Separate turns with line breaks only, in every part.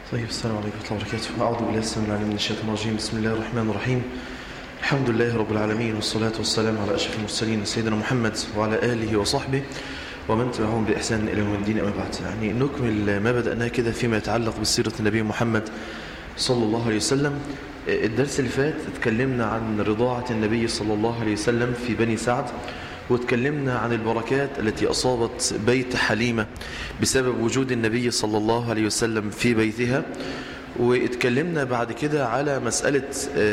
طيب السلام عليكم ورحمة الله وبركاته أعوذ بالله السلام العليم من الشيطان الرجيم بسم الله الرحمن الرحيم الحمد لله رب العالمين والصلاة والسلام على أشرف المرسلين سيدنا محمد وعلى آله وصحبه ومن تبعهم بإحسان إلى يوم الدين أما بعد يعني نكمل ما بدأناه كده فيما يتعلق بسيرة النبي محمد صلى الله عليه وسلم الدرس اللي فات اتكلمنا عن رضاعة النبي صلى الله عليه وسلم في بني سعد واتكلمنا عن البركات التي أصابت بيت حليمة بسبب وجود النبي صلى الله عليه وسلم في بيتها واتكلمنا بعد كده على مسألة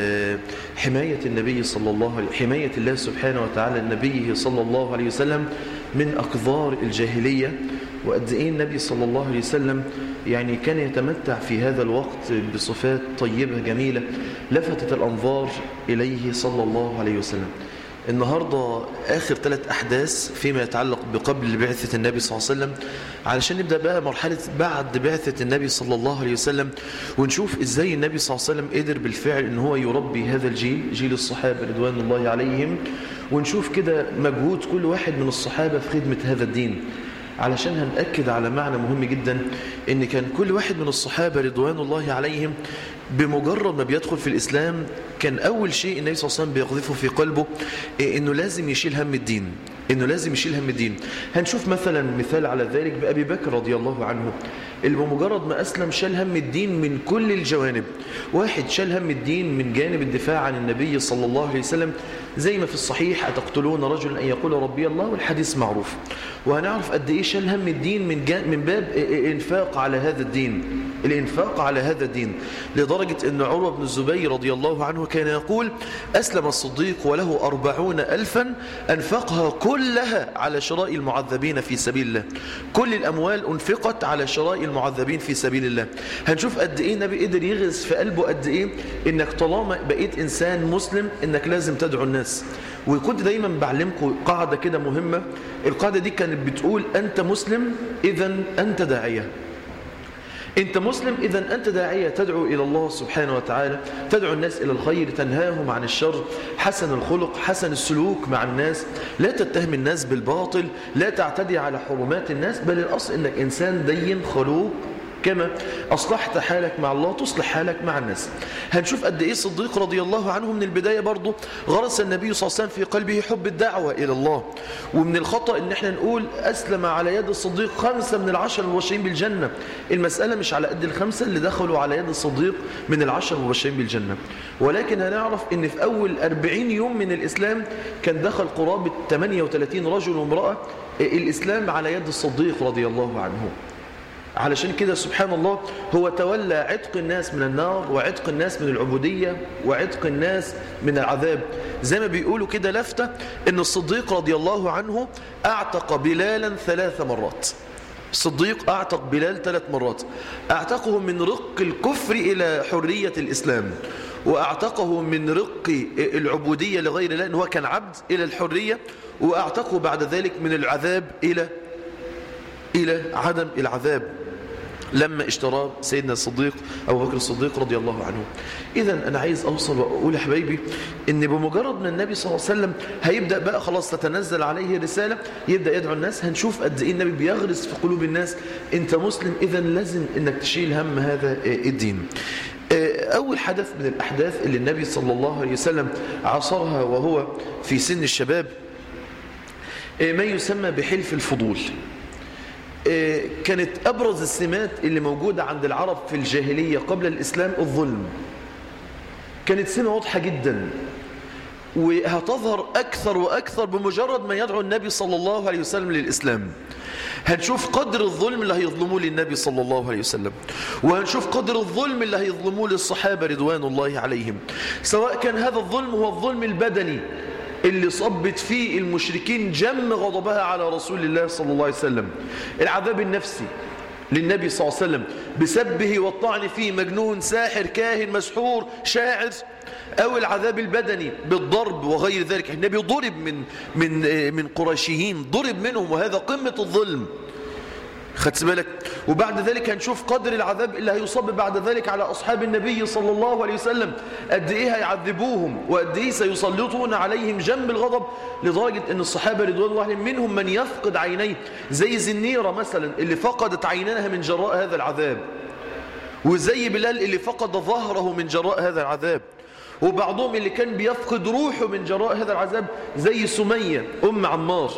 حماية النبي صلى الله عليه حماية الله سبحانه وتعالى نبيه صلى الله عليه وسلم من أقذار الجاهلية وقد إيه النبي صلى الله عليه وسلم يعني كان يتمتع في هذا الوقت بصفات طيبة جميلة لفتت الأنظار إليه صلى الله عليه وسلم النهاردة آخر ثلاث أحداث فيما يتعلق بقبل بعثة النبي صلى الله عليه وسلم علشان نبدأ بقى مرحلة بعد بعثة النبي صلى الله عليه وسلم ونشوف إزاي النبي صلى الله عليه وسلم قدر بالفعل إن هو يربي هذا الجيل جيل الصحابة رضوان الله عليهم ونشوف كده مجهود كل واحد من الصحابة في خدمة هذا الدين علشان هنأكد على معنى مهم جدا ان كان كل واحد من الصحابة رضوان الله عليهم بمجرد ما بيدخل في الإسلام كان أول شيء النبي صلى الله عليه وسلم بيقذفه في قلبه إنه لازم يشيل هم الدين إنه لازم يشيل هم الدين هنشوف مثلا مثال على ذلك بأبي بكر رضي الله عنه اللي بمجرد ما أسلم شال هم الدين من كل الجوانب واحد شال هم الدين من جانب الدفاع عن النبي صلى الله عليه وسلم زي ما في الصحيح أتقتلون رجلا أن يقول ربي الله والحديث معروف وهنعرف قد إيه شال هم الدين من, من باب الإنفاق على هذا الدين الإنفاق على هذا الدين لدرجة أن عروة بن الزبير رضي الله عنه كان يقول أسلم الصديق وله أربعون ألفا أنفقها كلها على شراء المعذبين في سبيل الله كل الأموال أنفقت على شراء المعذبين في سبيل الله هنشوف قد إيه النبي قدر يغرس في قلبه قد إيه إنك طالما بقيت إنسان مسلم إنك لازم تدعو الناس وكنت دايما بعلمكم قاعدة كده مهمة القاعدة دي كانت بتقول أنت مسلم إذا أنت داعية أنت مسلم إذا أنت داعية تدعو إلى الله سبحانه وتعالى تدعو الناس إلى الخير تنهاهم عن الشر حسن الخلق حسن السلوك مع الناس لا تتهم الناس بالباطل لا تعتدي على حرمات الناس بل الأصل أنك إنسان دين خلوق كما أصلحت حالك مع الله تصلح حالك مع الناس هنشوف قد إيه الصديق رضي الله عنه من البداية برضه غرس النبي صلى الله عليه وسلم في قلبه حب الدعوة إلى الله ومن الخطأ إن احنا نقول أسلم على يد الصديق خمسة من العشر المبشرين بالجنة المسألة مش على قد الخمسة اللي دخلوا على يد الصديق من العشر المبشرين بالجنة ولكن هنعرف إن في أول أربعين يوم من الإسلام كان دخل قرابة 38 رجل وامرأة الإسلام على يد الصديق رضي الله عنه علشان كده سبحان الله هو تولى عتق الناس من النار وعتق الناس من العبودية وعتق الناس من العذاب زي ما بيقولوا كده لفتة ان الصديق رضي الله عنه اعتق بلالا ثلاث مرات الصديق اعتق بلال ثلاث مرات اعتقه من رق الكفر الى حرية الاسلام واعتقه من رق العبودية لغير الله ان هو كان عبد الى الحرية واعتقه بعد ذلك من العذاب الى إلى عدم العذاب لما اشتراه سيدنا الصديق أبو بكر الصديق رضي الله عنه إذا أنا عايز أوصل وأقول يا حبايبي إن بمجرد من النبي صلى الله عليه وسلم هيبدأ بقى خلاص تتنزل عليه رسالة يبدأ يدعو الناس هنشوف قد إيه النبي بيغرس في قلوب الناس أنت مسلم إذا لازم إنك تشيل هم هذا الدين أول حدث من الأحداث اللي النبي صلى الله عليه وسلم عصرها وهو في سن الشباب ما يسمى بحلف الفضول كانت أبرز السمات اللي موجودة عند العرب في الجاهلية قبل الإسلام الظلم كانت سمة واضحة جدا وهتظهر أكثر وأكثر بمجرد ما يدعو النبي صلى الله عليه وسلم للإسلام هنشوف قدر الظلم اللي هيظلموه للنبي صلى الله عليه وسلم وهنشوف قدر الظلم اللي هيظلموه للصحابة رضوان الله عليهم سواء كان هذا الظلم هو الظلم البدني اللي صبت فيه المشركين جم غضبها على رسول الله صلى الله عليه وسلم العذاب النفسي للنبي صلى الله عليه وسلم بسبه والطعن فيه مجنون ساحر كاهن مسحور شاعر أو العذاب البدني بالضرب وغير ذلك النبي ضرب من من من قريشيين ضرب منهم وهذا قمة الظلم خدت بالك وبعد ذلك هنشوف قدر العذاب اللي هيصاب بعد ذلك على أصحاب النبي صلى الله عليه وسلم قد إيه هيعذبوهم وقد إيه سيسلطون عليهم جنب الغضب لدرجة أن الصحابة رضوان الله عليهم منهم من يفقد عينيه زي زنيرة مثلا اللي فقدت عينها من جراء هذا العذاب وزي بلال اللي فقد ظهره من جراء هذا العذاب وبعضهم اللي كان بيفقد روحه من جراء هذا العذاب زي سمية أم عمار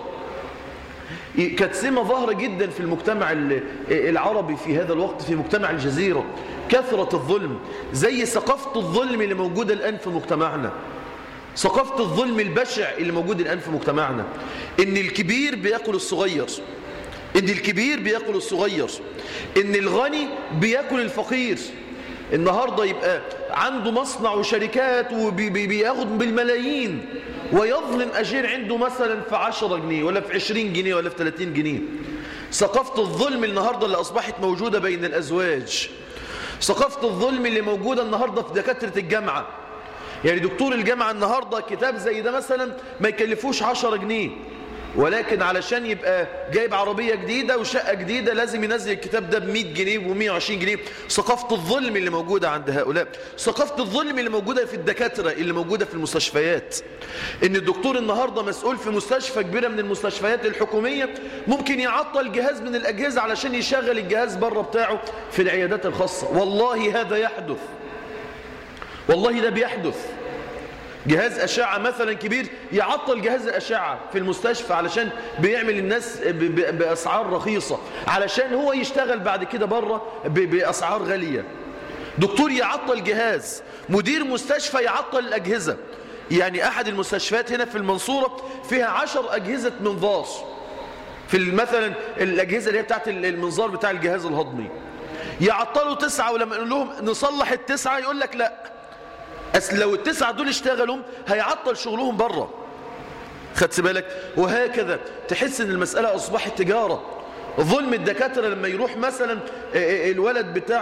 كانت سمة ظاهرة جدا في المجتمع العربي في هذا الوقت في مجتمع الجزيرة كثرة الظلم زي ثقافة الظلم اللي موجودة الآن في مجتمعنا ثقافة الظلم البشع اللي موجود الآن في مجتمعنا إن الكبير بيأكل الصغير إن الكبير بيأكل الصغير إن الغني بيأكل الفقير النهاردة يبقى عنده مصنع وشركات وبياخد بالملايين ويظلم أجير عنده مثلا في 10 جنيه ولا في 20 جنيه ولا في 30 جنيه ثقافة الظلم النهاردة اللي أصبحت موجودة بين الأزواج ثقافة الظلم اللي موجودة النهاردة في دكاترة الجامعة يعني دكتور الجامعة النهاردة كتاب زي ده مثلا ما يكلفوش 10 جنيه ولكن علشان يبقى جايب عربية جديدة وشقة جديدة لازم ينزل الكتاب ده ب 100 جنيه و 120 جنيه ثقافة الظلم اللي موجودة عند هؤلاء ثقافة الظلم اللي موجودة في الدكاترة اللي موجودة في المستشفيات ان الدكتور النهاردة مسؤول في مستشفى كبيرة من المستشفيات الحكومية ممكن يعطل جهاز من الأجهزة علشان يشغل الجهاز بره بتاعه في العيادات الخاصة والله هذا يحدث والله ده بيحدث جهاز أشعة مثلا كبير يعطل جهاز الأشعة في المستشفى علشان بيعمل الناس بأسعار رخيصة علشان هو يشتغل بعد كده بره بأسعار غالية دكتور يعطل جهاز مدير مستشفى يعطل الأجهزة يعني أحد المستشفيات هنا في المنصورة فيها عشر أجهزة منظار في مثلا الأجهزة اللي هي بتاعت المنظار بتاع الجهاز الهضمي يعطلوا تسعة ولما يقول لهم نصلح التسعة يقول لك لا أصل لو التسعة دول اشتغلوا هيعطل شغلهم بره خدت بالك وهكذا تحس ان المسألة أصبحت تجارة ظلم الدكاترة لما يروح مثلا الولد بتاع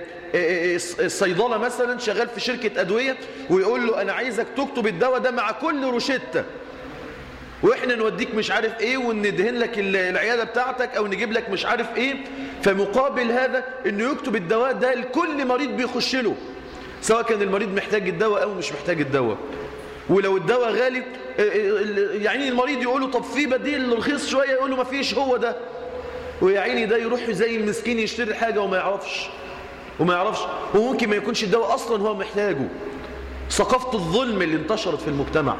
الصيدلة مثلا شغال في شركة أدوية ويقول له أنا عايزك تكتب الدواء ده مع كل روشتة واحنا نوديك مش عارف ايه وندهن لك العيادة بتاعتك او نجيب لك مش عارف ايه فمقابل هذا انه يكتب الدواء ده لكل مريض بيخش له سواء كان المريض محتاج الدواء أو مش محتاج الدواء ولو الدواء غالي يعني المريض يقول له طب في بديل رخيص شوية يقول له ما فيش هو ده ويا عيني ده يروح زي المسكين يشتري حاجة وما يعرفش وما يعرفش وممكن ما يكونش الدواء أصلا هو محتاجه ثقافة الظلم اللي انتشرت في المجتمع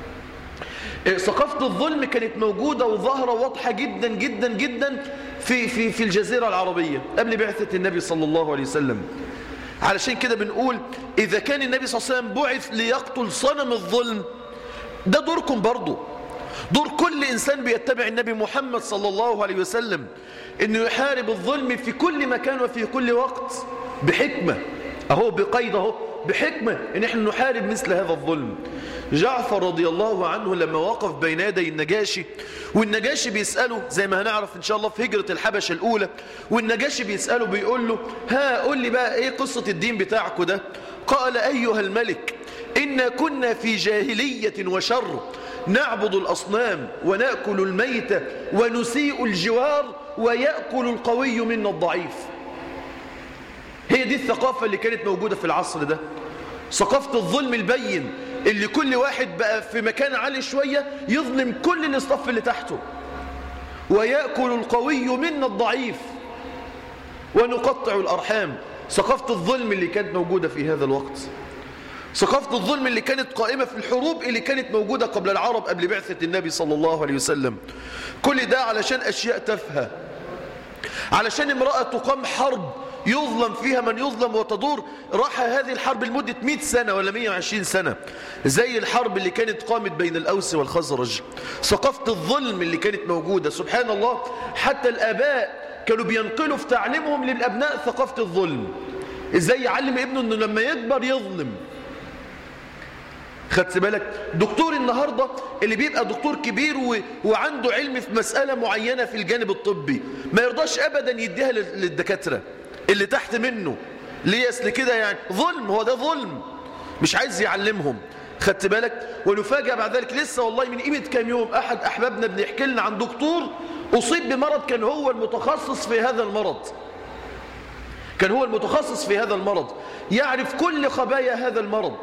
ثقافة الظلم كانت موجودة وظاهرة واضحة جدا جدا جدا في, في, في الجزيرة العربية قبل بعثة النبي صلى الله عليه وسلم علشان كده بنقول إذا كان النبي صلى الله عليه وسلم بعث ليقتل صنم الظلم ده دوركم برضو دور كل إنسان بيتبع النبي محمد صلى الله عليه وسلم إنه يحارب الظلم في كل مكان وفي كل وقت بحكمة أهو بقيد أهو بحكمة إن إحنا نحارب مثل هذا الظلم جعفر رضي الله عنه لما وقف بين يدي النجاشي والنجاشي بيسأله زي ما هنعرف إن شاء الله في هجرة الحبشة الأولى والنجاشي بيسأله بيقول له ها قول لي بقى إيه قصة الدين بتاعكم ده قال أيها الملك إنا كنا في جاهلية وشر نعبد الأصنام ونأكل الميت ونسيء الجوار ويأكل القوي منا الضعيف هي دي الثقافة اللي كانت موجودة في العصر ده ثقافة الظلم البين اللي كل واحد بقى في مكان عالي شوية يظلم كل الاصطف اللي تحته ويأكل القوي منا الضعيف ونقطع الأرحام ثقافة الظلم اللي كانت موجودة في هذا الوقت ثقافة الظلم اللي كانت قائمة في الحروب اللي كانت موجودة قبل العرب قبل بعثة النبي صلى الله عليه وسلم كل ده علشان أشياء تافهة علشان امرأة تقام حرب يظلم فيها من يظلم وتدور راح هذه الحرب لمدة 100 سنة ولا 120 سنة زي الحرب اللي كانت قامت بين الأوس والخزرج ثقافة الظلم اللي كانت موجودة سبحان الله حتى الآباء كانوا بينقلوا في تعليمهم للأبناء ثقافة الظلم ازاي يعلم ابنه انه لما يكبر يظلم خدت بالك دكتور النهاردة اللي بيبقى دكتور كبير و... وعنده علم في مسألة معينة في الجانب الطبي ما يرضاش أبدا يديها للدكاترة اللي تحت منه ليه أصل كده يعني ظلم هو ده ظلم مش عايز يعلمهم خدت بالك ونفاجأ بعد ذلك لسه والله من قيمة كام يوم أحد أحبابنا بنحكي لنا عن دكتور أصيب بمرض كان هو المتخصص في هذا المرض كان هو المتخصص في هذا المرض يعرف كل خبايا هذا المرض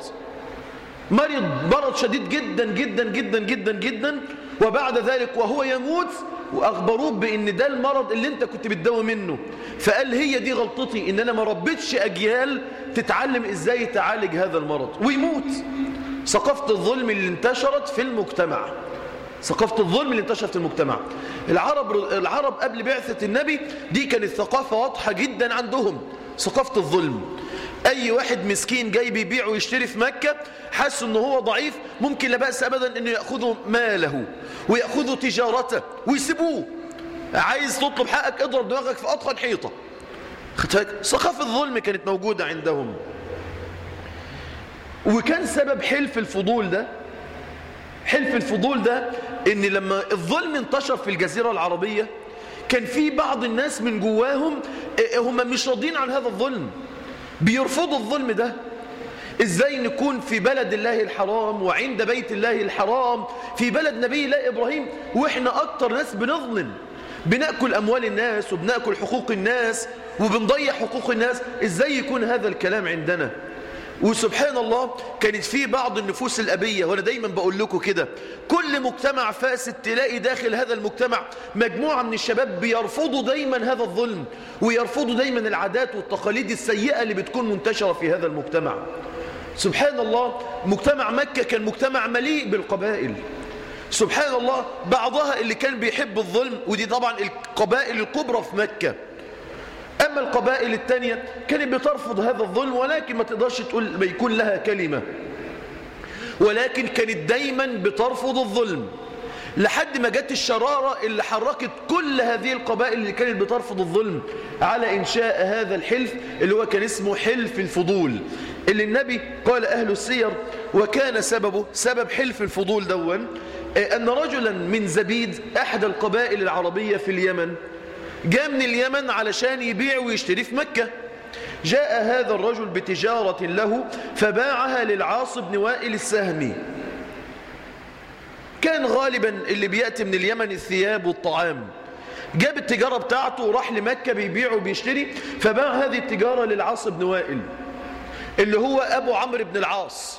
مرض مرض شديد جدا جدا جدا جدا جدا وبعد ذلك وهو يموت وأخبروه بأن ده المرض اللي انت كنت بتداوي منه فقال هي دي غلطتي ان انا ما ربيتش أجيال تتعلم ازاي تعالج هذا المرض ويموت ثقافة الظلم اللي انتشرت في المجتمع ثقافة الظلم اللي انتشرت في المجتمع العرب, العرب قبل بعثة النبي دي كانت ثقافة واضحة جدا عندهم ثقافة الظلم أي واحد مسكين جاي بيبيع ويشتري في مكة حس أنه هو ضعيف ممكن لا بأس أبدا أنه يأخذوا ماله ويأخذوا تجارته ويسيبوه عايز تطلب حقك اضرب دماغك في أطخن حيطة ثقافة الظلم كانت موجودة عندهم وكان سبب حلف الفضول ده حلف الفضول ده ان لما الظلم انتشر في الجزيرة العربية كان في بعض الناس من جواهم هم مش راضين عن هذا الظلم بيرفضوا الظلم ده ازاي نكون في بلد الله الحرام وعند بيت الله الحرام في بلد نبي الله إبراهيم واحنا اكتر ناس بنظلم بنأكل أموال الناس وبنأكل حقوق الناس وبنضيع حقوق الناس ازاي يكون هذا الكلام عندنا وسبحان الله كانت في بعض النفوس الأبية وأنا دايما بقول لكم كده كل مجتمع فاسد تلاقي داخل هذا المجتمع مجموعة من الشباب بيرفضوا دايما هذا الظلم ويرفضوا دايما العادات والتقاليد السيئة اللي بتكون منتشرة في هذا المجتمع سبحان الله مجتمع مكة كان مجتمع مليء بالقبائل سبحان الله بعضها اللي كان بيحب الظلم ودي طبعا القبائل الكبرى في مكة أما القبائل التانية كانت بترفض هذا الظلم ولكن ما تقدرش تقول ما يكون لها كلمة ولكن كانت دايما بترفض الظلم لحد ما جت الشرارة اللي حركت كل هذه القبائل اللي كانت بترفض الظلم على إنشاء هذا الحلف اللي هو كان اسمه حلف الفضول اللي النبي قال أهل السير وكان سببه سبب حلف الفضول دون أن رجلا من زبيد أحد القبائل العربية في اليمن جاء من اليمن علشان يبيع ويشتري في مكة جاء هذا الرجل بتجارة له فباعها للعاص بن وائل السهمي كان غالبا اللي بيأتي من اليمن الثياب والطعام جاب التجارة بتاعته وراح لمكة بيبيع وبيشتري فباع هذه التجارة للعاص بن وائل اللي هو أبو عمرو بن العاص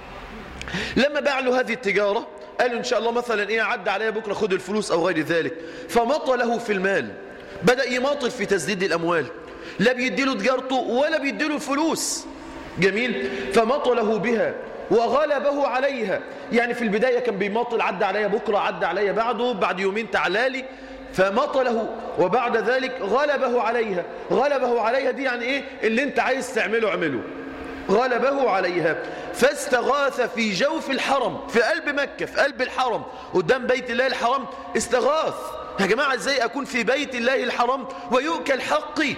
لما باع له هذه التجارة قال إن شاء الله مثلا إيه عدى عليا بكرة خد الفلوس أو غير ذلك فمطى له في المال بدأ يماطل في تسديد الأموال لا بيديله تجارته ولا بيديله الفلوس جميل فمطله بها وغلبه عليها يعني في البداية كان بيماطل عدى عليا بكرة عدى عليا بعده بعد يومين تعالالي فمطله وبعد ذلك غلبه عليها غلبه عليها دي يعني ايه اللي انت عايز تعمله اعمله غلبه عليها فاستغاث في جوف الحرم في قلب مكة في قلب الحرم قدام بيت الله الحرام استغاث يا جماعة ازاي اكون في بيت الله الحرام ويؤكل حقي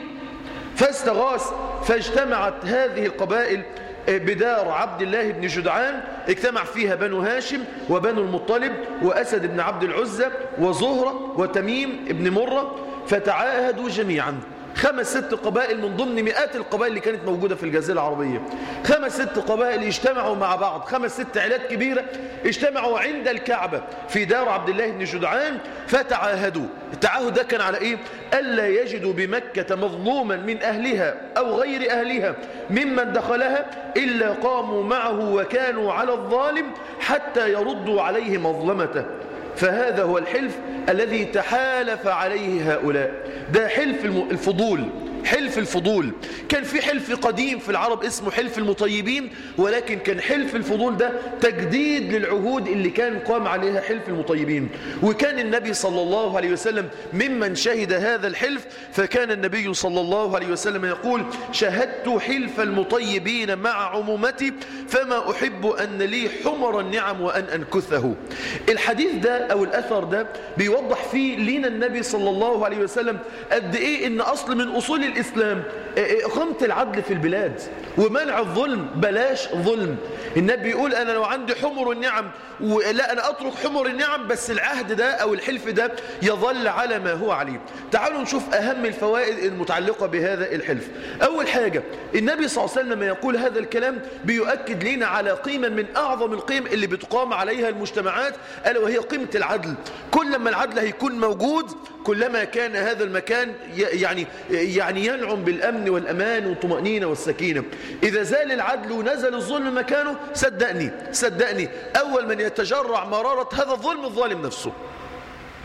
فاستغاث فاجتمعت هذه القبائل بدار عبد الله بن جدعان اجتمع فيها بنو هاشم وبنو المطلب وأسد بن عبد العزة وزهرة وتميم بن مرة فتعاهدوا جميعا خمس ست قبائل من ضمن مئات القبائل اللي كانت موجودة في الجزيرة العربية خمس ست قبائل اجتمعوا مع بعض خمس ست عائلات كبيرة اجتمعوا عند الكعبة في دار عبد الله بن جدعان فتعاهدوا التعاهد ده كان على ايه ألا يجدوا بمكة مظلوما من أهلها أو غير أهلها ممن دخلها إلا قاموا معه وكانوا على الظالم حتى يردوا عليه مظلمته فهذا هو الحلف الذي تحالف عليه هؤلاء ده حلف الفضول حلف الفضول كان في حلف قديم في العرب اسمه حلف المطيبين ولكن كان حلف الفضول ده تجديد للعهود اللي كان قام عليها حلف المطيبين وكان النبي صلى الله عليه وسلم ممن شهد هذا الحلف فكان النبي صلى الله عليه وسلم يقول شهدت حلف المطيبين مع عمومتي فما أحب أن لي حمر النعم وأن أنكثه الحديث ده أو الأثر ده بيوضح فيه لنا النبي صلى الله عليه وسلم قد إيه إن أصل من أصول الإسلام إقامة العدل في البلاد ومنع الظلم بلاش ظلم النبي يقول أنا لو عندي حمر النعم ولا أنا أترك حمر النعم بس العهد ده أو الحلف ده يظل على ما هو عليه تعالوا نشوف أهم الفوائد المتعلقة بهذا الحلف أول حاجة النبي صلى الله عليه وسلم لما يقول هذا الكلام بيؤكد لنا على قيمة من أعظم القيم اللي بتقام عليها المجتمعات ألا وهي قيمة العدل كلما العدل هيكون موجود كلما كان هذا المكان يعني يعني ينعم بالأمن والأمان والطمأنينة والسكينة إذا زال العدل ونزل الظلم مكانه صدقني صدقني أول من يتجرع مرارة هذا الظلم الظالم نفسه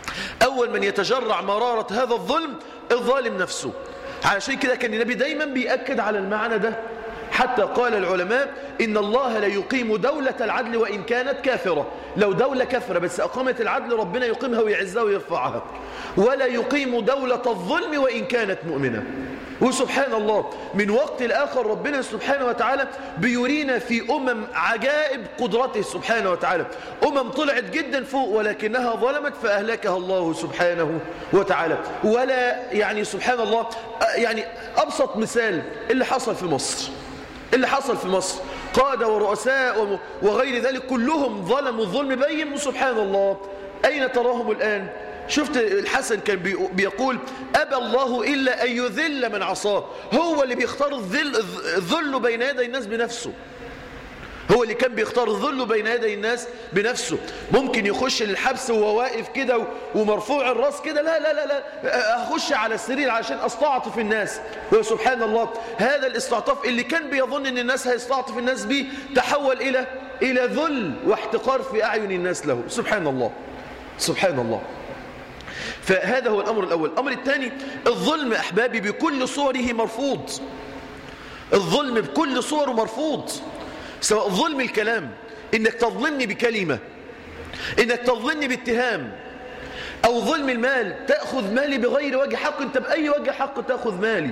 أول من يتجرع مرارة هذا الظلم الظالم نفسه علشان كده كان النبي دايما بيأكد على المعنى ده حتى قال العلماء إن الله لا يقيم دولة العدل وإن كانت كافرة لو دولة كافرة بس أقامت العدل ربنا يقيمها ويعزها ويرفعها ولا يقيم دولة الظلم وإن كانت مؤمنة وسبحان الله من وقت لآخر ربنا سبحانه وتعالى بيرينا في أمم عجائب قدرته سبحانه وتعالى أمم طلعت جدا فوق ولكنها ظلمت فأهلكها الله سبحانه وتعالى ولا يعني سبحان الله يعني أبسط مثال اللي حصل في مصر اللي حصل في مصر قادة ورؤساء وغير ذلك كلهم ظلموا الظلم بين وسبحان الله أين تراهم الآن شفت الحسن كان بيقول أبى الله إلا أن يذل من عصاه هو اللي بيختار الذل, الذل بين يدي الناس بنفسه هو اللي كان بيختار الذل بين يدي الناس بنفسه ممكن يخش للحبس وهو واقف كده ومرفوع الراس كده لا لا لا لا هخش على السرير عشان استعطف الناس وسبحان الله هذا الاستعطاف اللي كان بيظن ان الناس هيستعطف الناس بيه تحول الى الى ذل واحتقار في اعين الناس له سبحان الله سبحان الله فهذا هو الأمر الأول الأمر الثاني الظلم أحبابي بكل صوره مرفوض الظلم بكل صوره مرفوض سواء ظلم الكلام إنك تظلمني بكلمة إنك تظلمني باتهام أو ظلم المال تأخذ مالي بغير وجه حق أنت بأي وجه حق تأخذ مالي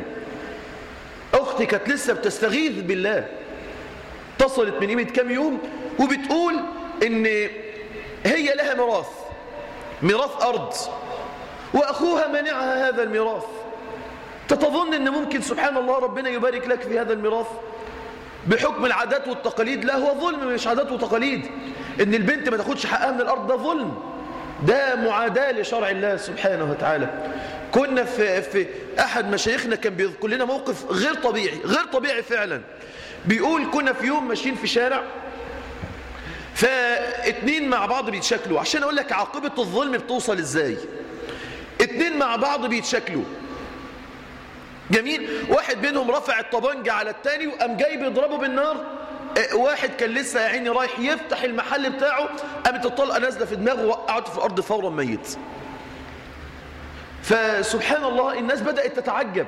أختي كانت لسه بتستغيث بالله اتصلت من قيمة كام يوم وبتقول إن هي لها ميراث ميراث أرض وأخوها منعها هذا الميراث تتظن أن ممكن سبحان الله ربنا يبارك لك في هذا الميراث بحكم العادات والتقاليد لا هو ظلم مش عادات وتقاليد ان البنت ما تاخدش حقها من الارض ده ظلم ده معاداة لشرع الله سبحانه وتعالى كنا في, في احد مشايخنا كان بيذكر لنا موقف غير طبيعي غير طبيعي فعلا بيقول كنا في يوم ماشيين في شارع فاتنين مع بعض بيتشكلوا عشان اقول لك عاقبة الظلم بتوصل ازاي اتنين مع بعض بيتشكلوا جميل واحد منهم رفع الطبنجة على التاني وقام جاي بيضربه بالنار واحد كان لسه يا عيني رايح يفتح المحل بتاعه قامت الطلقه نازله في دماغه وقعته في الارض فورا ميت فسبحان الله الناس بدات تتعجب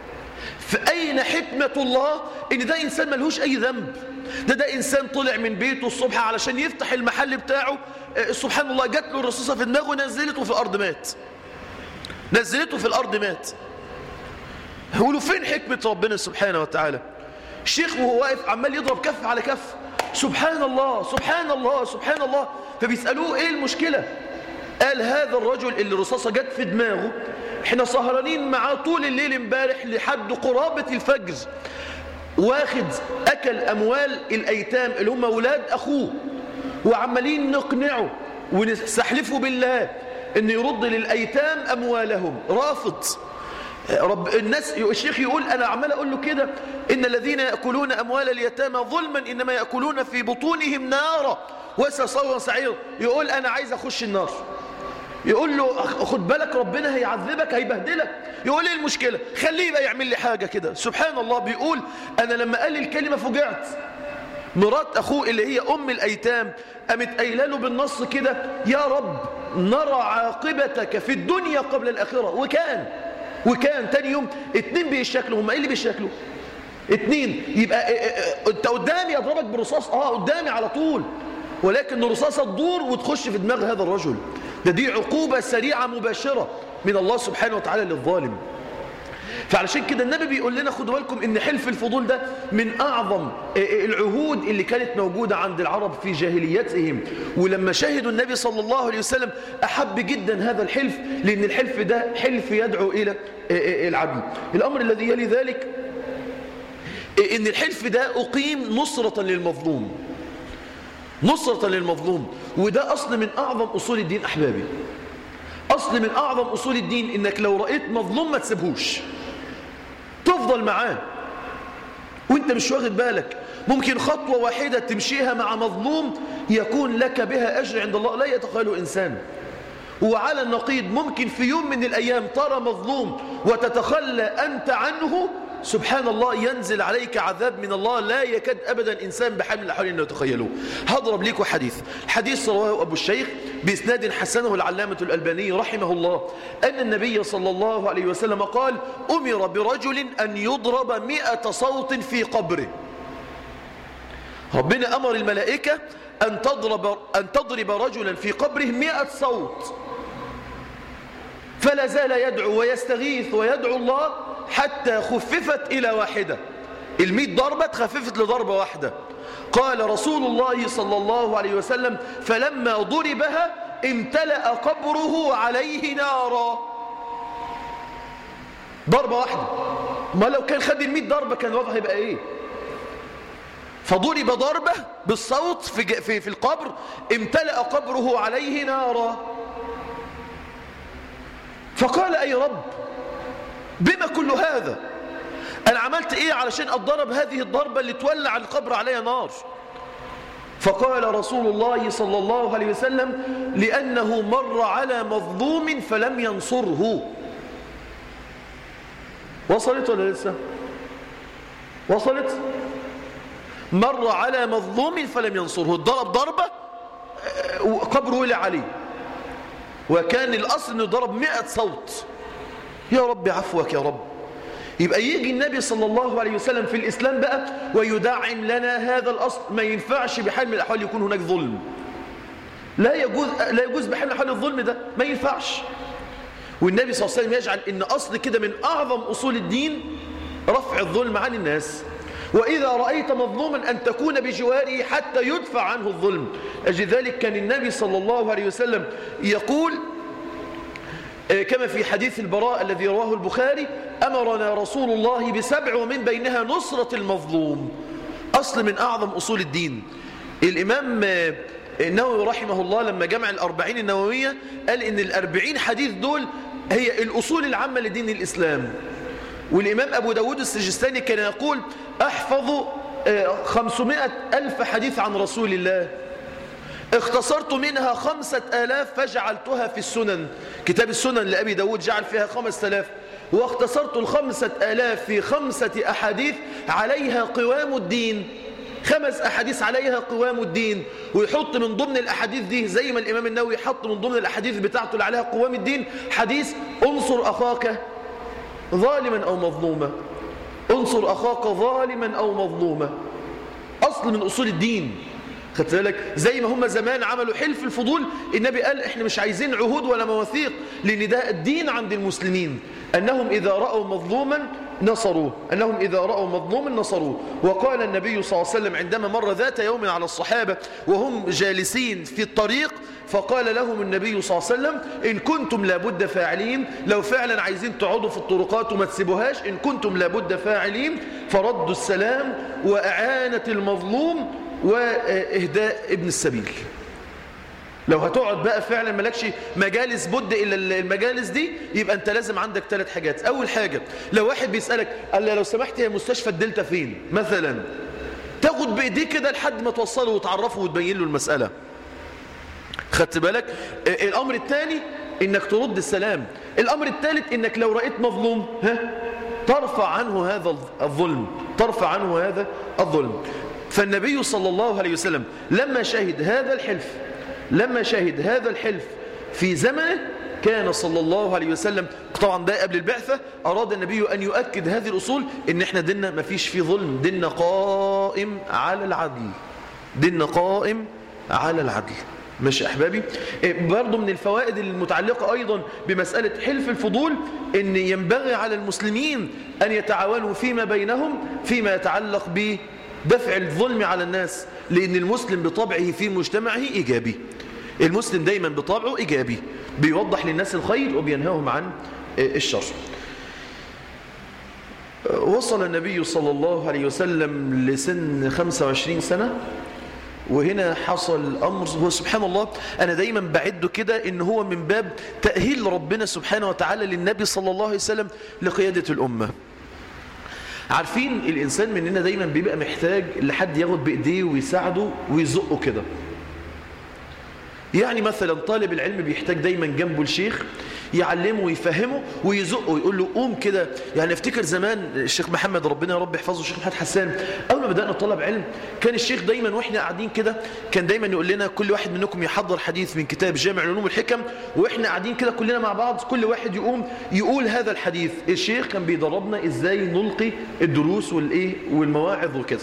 فأين حكمة الله إن ده إنسان ملهوش أي ذنب ده ده إنسان طلع من بيته الصبح علشان يفتح المحل بتاعه سبحان الله جات له الرصاصة في دماغه نزلته في الأرض مات نزلته في الأرض مات يقولوا فين حكمة ربنا سبحانه وتعالى الشيخ وهو واقف عمال يضرب كف على كف سبحان الله سبحان الله سبحان الله فبيسألوه ايه المشكلة قال هذا الرجل اللي رصاصة جت في دماغه احنا سهرانين معاه طول الليل امبارح لحد قرابة الفجر واخد اكل اموال الايتام اللي هم اولاد اخوه وعمالين نقنعه ونستحلفه بالله ان يرد للايتام اموالهم رافض رب الناس الشيخ يقول انا عمال اقول له كده ان الذين ياكلون اموال اليتامى ظلما انما ياكلون في بطونهم نارا وسيصلون سعير يقول انا عايز اخش النار يقول له خد بالك ربنا هيعذبك هيبهدلك يقول ايه المشكله خليه بقى يعمل لي حاجه كده سبحان الله بيقول انا لما قال لي الكلمه فجعت مرات اخوه اللي هي ام الايتام قامت قايله له بالنص كده يا رب نرى عاقبتك في الدنيا قبل الاخره وكان وكان تاني يوم اتنين بيشكلوا هم ايه اللي بيشكلوا اتنين يبقى انت قدامي اضربك برصاص اه قدامي على طول ولكن الرصاصه تدور وتخش في دماغ هذا الرجل ده دي عقوبه سريعه مباشره من الله سبحانه وتعالى للظالم فعلشان كده النبي بيقول لنا خدوا بالكم ان حلف الفضول ده من اعظم العهود اللي كانت موجوده عند العرب في جاهليتهم ولما شهدوا النبي صلى الله عليه وسلم احب جدا هذا الحلف لان الحلف ده حلف يدعو الى العدل الامر الذي يلي ذلك ان الحلف ده اقيم نصره للمظلوم نصره للمظلوم وده اصل من اعظم اصول الدين احبابي اصل من اعظم اصول الدين انك لو رايت مظلوم ما تسيبهوش تفضل معاه وانت مش واخد بالك ممكن خطوة واحدة تمشيها مع مظلوم يكون لك بها أجر عند الله لا يتخيله إنسان وعلى النقيض ممكن في يوم من الأيام ترى مظلوم وتتخلى أنت عنه سبحان الله ينزل عليك عذاب من الله لا يكاد أبدا إنسان بحمل الأحوال أنه يتخيلوه هضرب لكم حديث الحديث رواه أبو الشيخ بإسناد حسنه العلامة الألباني رحمه الله أن النبي صلى الله عليه وسلم قال أمر برجل أن يضرب مئة صوت في قبره ربنا أمر الملائكة أن تضرب, أن تضرب رجلا في قبره مئة صوت فلا زال يدعو ويستغيث ويدعو الله حتى خففت إلى واحدة المئة ضربة خففت لضربة واحدة قال رسول الله صلى الله عليه وسلم فلما ضربها امتلأ قبره عليه نارا ضربة واحدة ما لو كان خد المئة ضربة كان وضعه يبقى ايه فضرب ضربة بالصوت في, في, في القبر امتلأ قبره عليه نارا فقال أي رب بما كل هذا أنا عملت إيه علشان أتضرب هذه الضربة اللي تولع القبر عليها نار فقال رسول الله صلى الله عليه وسلم لأنه مر على مظلوم فلم ينصره وصلت ولا لسه وصلت مر على مظلوم فلم ينصره ضرب ضربة قبره ولع عليه وكان الأصل أنه ضرب مئة صوت يا رب عفوك يا رب يبقى يجي النبي صلى الله عليه وسلم في الإسلام بقى ويدعم لنا هذا الأصل ما ينفعش بحال من الأحوال يكون هناك ظلم لا يجوز, لا يجوز بحال من الأحوال الظلم ده ما ينفعش والنبي صلى الله عليه وسلم يجعل ان أصل كده من أعظم أصول الدين رفع الظلم عن الناس وإذا رأيت مظلوما أن تكون بجواره حتى يدفع عنه الظلم أجل ذلك كان النبي صلى الله عليه وسلم يقول كما في حديث البراء الذي رواه البخاري أمرنا رسول الله بسبع ومن بينها نصرة المظلوم أصل من أعظم أصول الدين الإمام النووي رحمه الله لما جمع الأربعين النووية قال إن الأربعين حديث دول هي الأصول العامة لدين الإسلام والإمام أبو داود السجستاني كان يقول أحفظ خمسمائة ألف حديث عن رسول الله اختصرت منها خمسة آلاف فجعلتها في السنن كتاب السنن لأبي داود جعل فيها خمسة آلاف واختصرت الخمسة آلاف في خمسة أحاديث عليها قوام الدين خمس أحاديث عليها قوام الدين ويحط من ضمن الأحاديث دي زي ما الإمام النووي حط من ضمن الأحاديث بتاعته اللي عليها قوام الدين حديث انصر أخاك ظالما أو مظلوما انصر أخاك ظالما أو مظلوما أصل من أصول الدين خدت بالك زي ما هم زمان عملوا حلف الفضول النبي قال احنا مش عايزين عهود ولا مواثيق لان ده الدين عند المسلمين انهم اذا راوا مظلوما نصروه انهم اذا راوا مظلوما نصروه وقال النبي صلى الله عليه وسلم عندما مر ذات يوم على الصحابه وهم جالسين في الطريق فقال لهم النبي صلى الله عليه وسلم إن كنتم لابد فاعلين لو فعلا عايزين تقعدوا في الطرقات وما تسيبوهاش إن كنتم لابد فاعلين فردوا السلام وأعانة المظلوم وإهداء ابن السبيل لو هتقعد بقى فعلا مالكش مجالس بد إلا المجالس دي يبقى أنت لازم عندك ثلاث حاجات أول حاجة لو واحد بيسألك قال لو سمحت يا مستشفى الدلتا فين مثلا تاخد بإيديه كده لحد ما توصله وتعرفه وتبين له المسألة خدت بالك الأمر الثاني إنك ترد السلام الأمر الثالث إنك لو رأيت مظلوم ها ترفع عنه هذا الظلم ترفع عنه هذا الظلم فالنبي صلى الله عليه وسلم لما شهد هذا الحلف لما شهد هذا الحلف في زمنه كان صلى الله عليه وسلم طبعا ده قبل البعثة أراد النبي أن يؤكد هذه الأصول إن إحنا ديننا ما فيش فيه ظلم ديننا قائم على العدل ديننا قائم على العدل ماشي أحبابي برضو من الفوائد المتعلقة أيضا بمسألة حلف الفضول أن ينبغي على المسلمين أن يتعاونوا فيما بينهم فيما يتعلق بدفع الظلم على الناس لأن المسلم بطبعه في مجتمعه إيجابي المسلم دايما بطبعه إيجابي بيوضح للناس الخير وبينهاهم عن الشر وصل النبي صلى الله عليه وسلم لسن 25 سنة وهنا حصل الأمر هو سبحان الله أنا دايما بعده كده إن هو من باب تأهيل ربنا سبحانه وتعالى للنبي صلى الله عليه وسلم لقيادة الأمة عارفين الإنسان مننا دايما بيبقى محتاج لحد ياخد بإيديه ويساعده ويزقه كده يعني مثلا طالب العلم بيحتاج دايما جنبه الشيخ يعلمه ويفهمه ويزقه ويقول له قوم كده يعني افتكر زمان الشيخ محمد ربنا يا رب يحفظه الشيخ محمد حسان اول ما بدانا نطلب علم كان الشيخ دايما واحنا قاعدين كده كان دايما يقول لنا كل واحد منكم يحضر حديث من كتاب جامع العلوم والحكم واحنا قاعدين كده كلنا مع بعض كل واحد يقوم يقول هذا الحديث الشيخ كان بيدربنا ازاي نلقي الدروس والايه والمواعظ وكده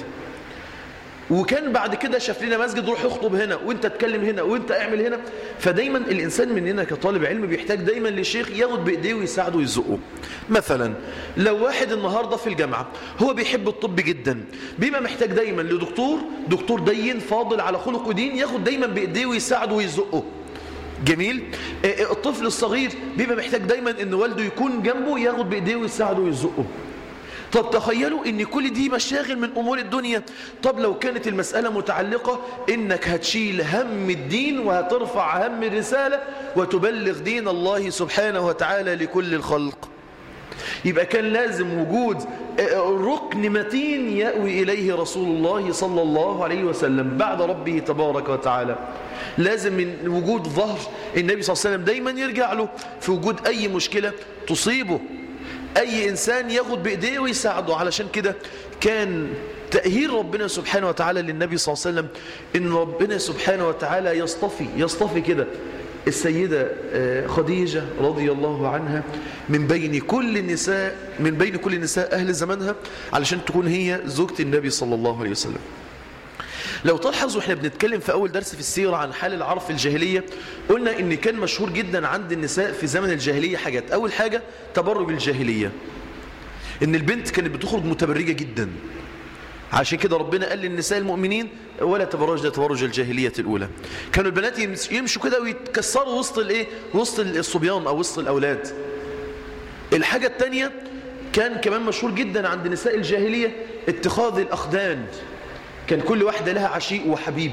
وكان بعد كده شاف لنا مسجد روح اخطب هنا وانت اتكلم هنا وانت اعمل هنا فدايما الانسان مننا كطالب علم بيحتاج دايما لشيخ ياخد بايديه ويساعده ويزقه مثلا لو واحد النهارده في الجامعه هو بيحب الطب جدا بيبقى محتاج دايما لدكتور دكتور دين فاضل على خلق ودين ياخد دايما بايديه ويساعده ويزقه جميل الطفل الصغير بيبقى محتاج دايما ان والده يكون جنبه ياخد بايديه ويساعده ويزقه طب تخيلوا ان كل دي مشاغل من امور الدنيا طب لو كانت المسألة متعلقة انك هتشيل هم الدين وهترفع هم الرسالة وتبلغ دين الله سبحانه وتعالى لكل الخلق يبقى كان لازم وجود ركن متين يأوي إليه رسول الله صلى الله عليه وسلم بعد ربه تبارك وتعالى لازم من وجود ظهر النبي صلى الله عليه وسلم دايما يرجع له في وجود أي مشكلة تصيبه أي إنسان ياخد بإيديه ويساعده علشان كده كان تأهيل ربنا سبحانه وتعالى للنبي صلى الله عليه وسلم إن ربنا سبحانه وتعالى يصطفي يصطفي كده السيدة خديجة رضي الله عنها من بين كل النساء من بين كل النساء أهل زمانها علشان تكون هي زوجة النبي صلى الله عليه وسلم لو تلحظوا احنا بنتكلم في أول درس في السيرة عن حال العرب في الجاهلية قلنا ان كان مشهور جدا عند النساء في زمن الجاهلية حاجات أول حاجة تبرج الجاهلية ان البنت كانت بتخرج متبرجة جدا عشان كده ربنا قال للنساء المؤمنين ولا تبرجن تبرج الجاهلية الأولى كانوا البنات يمشوا كده ويتكسروا وسط الايه وسط الصبيان أو وسط الأولاد الحاجة الثانية كان كمان مشهور جدا عند نساء الجاهلية اتخاذ الأخدان كان كل واحدة لها عشيق وحبيب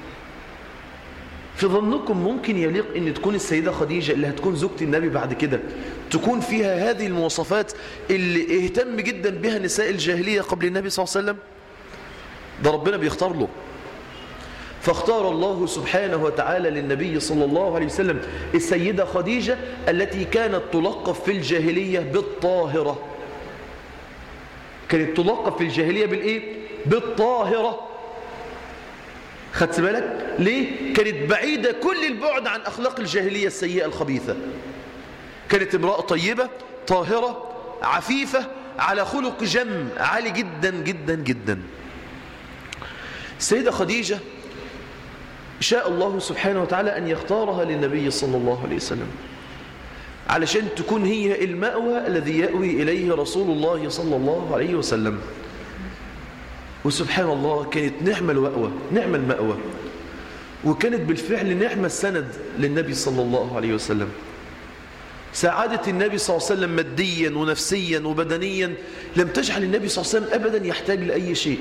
في ظنكم ممكن يليق ان تكون السيدة خديجة اللي هتكون زوجة النبي بعد كده تكون فيها هذه المواصفات اللي اهتم جدا بها نساء الجاهلية قبل النبي صلى الله عليه وسلم ده ربنا بيختار له فاختار الله سبحانه وتعالى للنبي صلى الله عليه وسلم السيدة خديجة التي كانت تلقب في الجاهلية بالطاهرة كانت تلقب في الجاهلية بالإيه؟ بالطاهرة خدت بالك؟ ليه؟ كانت بعيدة كل البعد عن أخلاق الجاهلية السيئة الخبيثة كانت امرأة طيبة طاهرة عفيفة على خلق جم عالي جدا جدا جدا السيدة خديجة شاء الله سبحانه وتعالى أن يختارها للنبي صلى الله عليه وسلم علشان تكون هي المأوى الذي يأوي إليه رسول الله صلى الله عليه وسلم وسبحان الله كانت نعمة الوأوى نعمة المأوى وكانت بالفعل نعمة السند للنبي صلى الله عليه وسلم سعادة النبي صلى الله عليه وسلم ماديا ونفسيا وبدنيا لم تجعل النبي صلى الله عليه وسلم أبدا يحتاج لأي شيء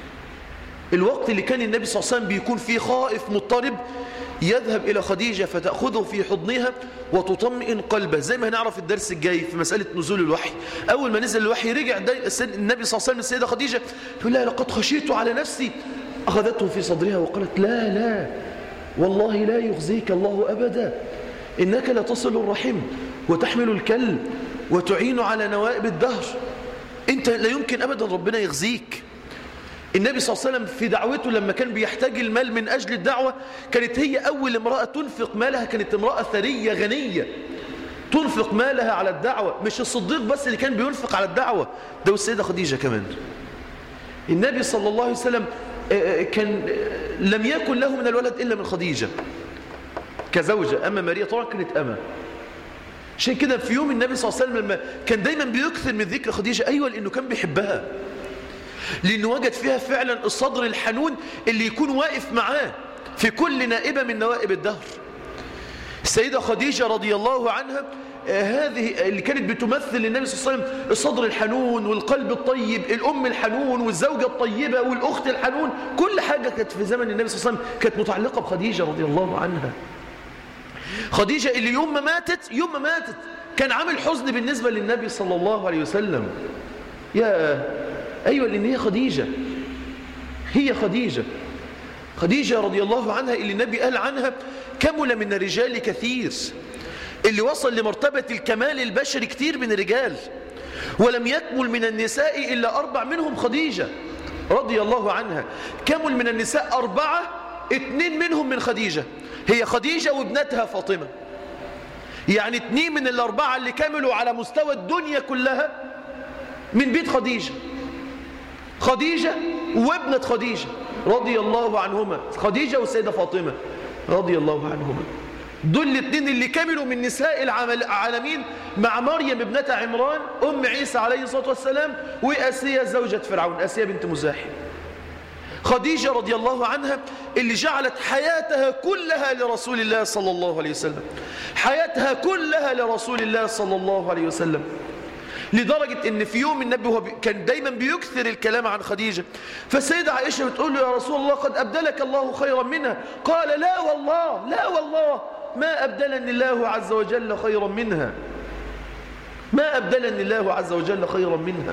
الوقت اللي كان النبي صلى الله عليه وسلم بيكون فيه خائف مضطرب يذهب إلى خديجة فتأخذه في حضنها وتطمئن قلبه زي ما هنعرف الدرس الجاي في مسألة نزول الوحي أول ما نزل الوحي رجع النبي صلى الله عليه وسلم السيدة خديجة يقول لها لقد خشيت على نفسي أخذته في صدرها وقالت لا لا والله لا يخزيك الله أبدا إنك لتصل الرحم وتحمل الكلب وتعين على نوائب الدهر أنت لا يمكن أبدا ربنا يخزيك النبي صلى الله عليه وسلم في دعوته لما كان بيحتاج المال من أجل الدعوة كانت هي أول امرأة تنفق مالها كانت امرأة ثرية غنية تنفق مالها على الدعوة مش الصديق بس اللي كان بينفق على الدعوة ده والسيدة خديجة كمان النبي صلى الله عليه وسلم كان لم يكن له من الولد إلا من خديجة كزوجة أما ماريا طبعا كانت أما عشان كده في يوم النبي صلى الله عليه وسلم لما كان دايما بيكثر من ذكر خديجة أيوة لأنه كان بيحبها لأنه وجد فيها فعلا الصدر الحنون اللي يكون واقف معاه في كل نائبة من نوائب الدهر السيدة خديجة رضي الله عنها هذه اللي كانت بتمثل للنبي صلى الله عليه وسلم الصدر الحنون والقلب الطيب الأم الحنون والزوجة الطيبة والأخت الحنون كل حاجة كانت في زمن النبي صلى الله عليه وسلم كانت متعلقة بخديجة رضي الله عنها خديجة اللي يوم ما ماتت يوم ما ماتت كان عامل حزن بالنسبة للنبي صلى الله عليه وسلم يا أيوة لأن هي خديجة هي خديجة خديجة رضي الله عنها اللي النبي قال عنها كمل من الرجال كثير اللي وصل لمرتبة الكمال البشري كتير من الرجال ولم يكمل من النساء إلا أربع منهم خديجة رضي الله عنها كمل من النساء أربعة اتنين منهم من خديجة هي خديجة وابنتها فاطمة يعني اتنين من الأربعة اللي كملوا على مستوى الدنيا كلها من بيت خديجة خديجة وابنة خديجة رضي الله عنهما خديجة والسيدة فاطمة رضي الله عنهما دول الاثنين اللي كملوا من نساء العالمين مع مريم ابنة عمران أم عيسى عليه الصلاة والسلام وأسية زوجة فرعون أسية بنت مزاحم خديجة رضي الله عنها اللي جعلت حياتها كلها لرسول الله صلى الله عليه وسلم حياتها كلها لرسول الله صلى الله عليه وسلم لدرجة ان في يوم النبي هو كان دايما بيكثر الكلام عن خديجة فالسيدة عائشة بتقول له يا رسول الله قد أبدلك الله خيرا منها قال لا والله لا والله ما أبدلني الله عز وجل خيرا منها ما أبدلني الله عز وجل خيرا منها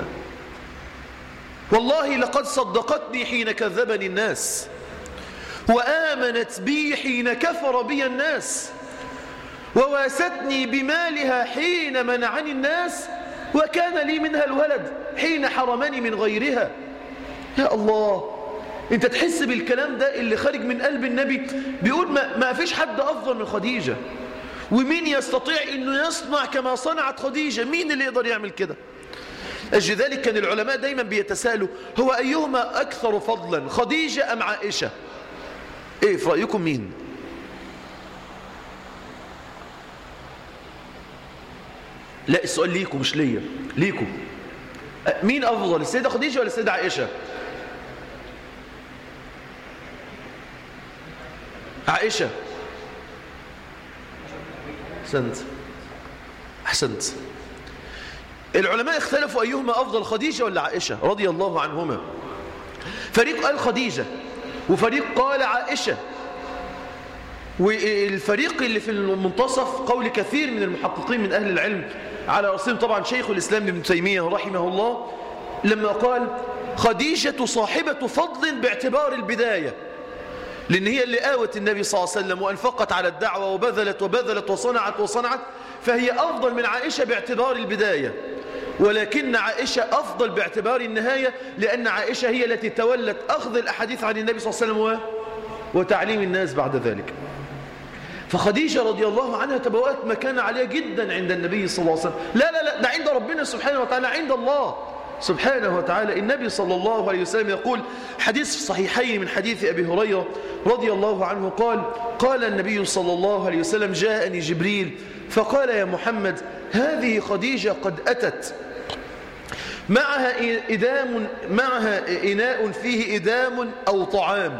والله لقد صدقتني حين كذبني الناس وآمنت بي حين كفر بي الناس وواستني بمالها حين منعني الناس وكان لي منها الولد حين حرمني من غيرها يا الله انت تحس بالكلام ده اللي خارج من قلب النبي بيقول ما, ما فيش حد أفضل من خديجة ومين يستطيع انه يصنع كما صنعت خديجة مين اللي يقدر يعمل كده أجل ذلك كان العلماء دايما بيتساءلوا هو أيهما أكثر فضلا خديجة أم عائشة إيه في رأيكم مين لا السؤال ليكم مش ليا ليكم مين أفضل السيدة خديجة ولا السيدة عائشة عائشة أحسنت أحسنت العلماء اختلفوا أيهما أفضل خديجة ولا عائشة رضي الله عنهما فريق قال خديجة وفريق قال عائشة والفريق اللي في المنتصف قول كثير من المحققين من أهل العلم على رأسهم طبعا شيخ الإسلام ابن تيمية رحمه الله لما قال خديجة صاحبة فضل باعتبار البداية لأن هي اللي آوت النبي صلى الله عليه وسلم وأنفقت على الدعوة وبذلت وبذلت وصنعت وصنعت فهي أفضل من عائشة باعتبار البداية ولكن عائشة أفضل باعتبار النهاية لأن عائشة هي التي تولت أخذ الأحاديث عن النبي صلى الله عليه وسلم وتعليم الناس بعد ذلك فخديجة رضي الله عنها تبوأت مكانة عالية جدا عند النبي صلى الله عليه وسلم لا لا لا ده عند ربنا سبحانه وتعالى عند الله سبحانه وتعالى النبي صلى الله عليه وسلم يقول حديث في الصحيحين من حديث أبي هريرة رضي الله عنه قال قال النبي صلى الله عليه وسلم جاءني جبريل فقال يا محمد هذه خديجة قد أتت معها إدام معها إناء فيه إدام أو طعام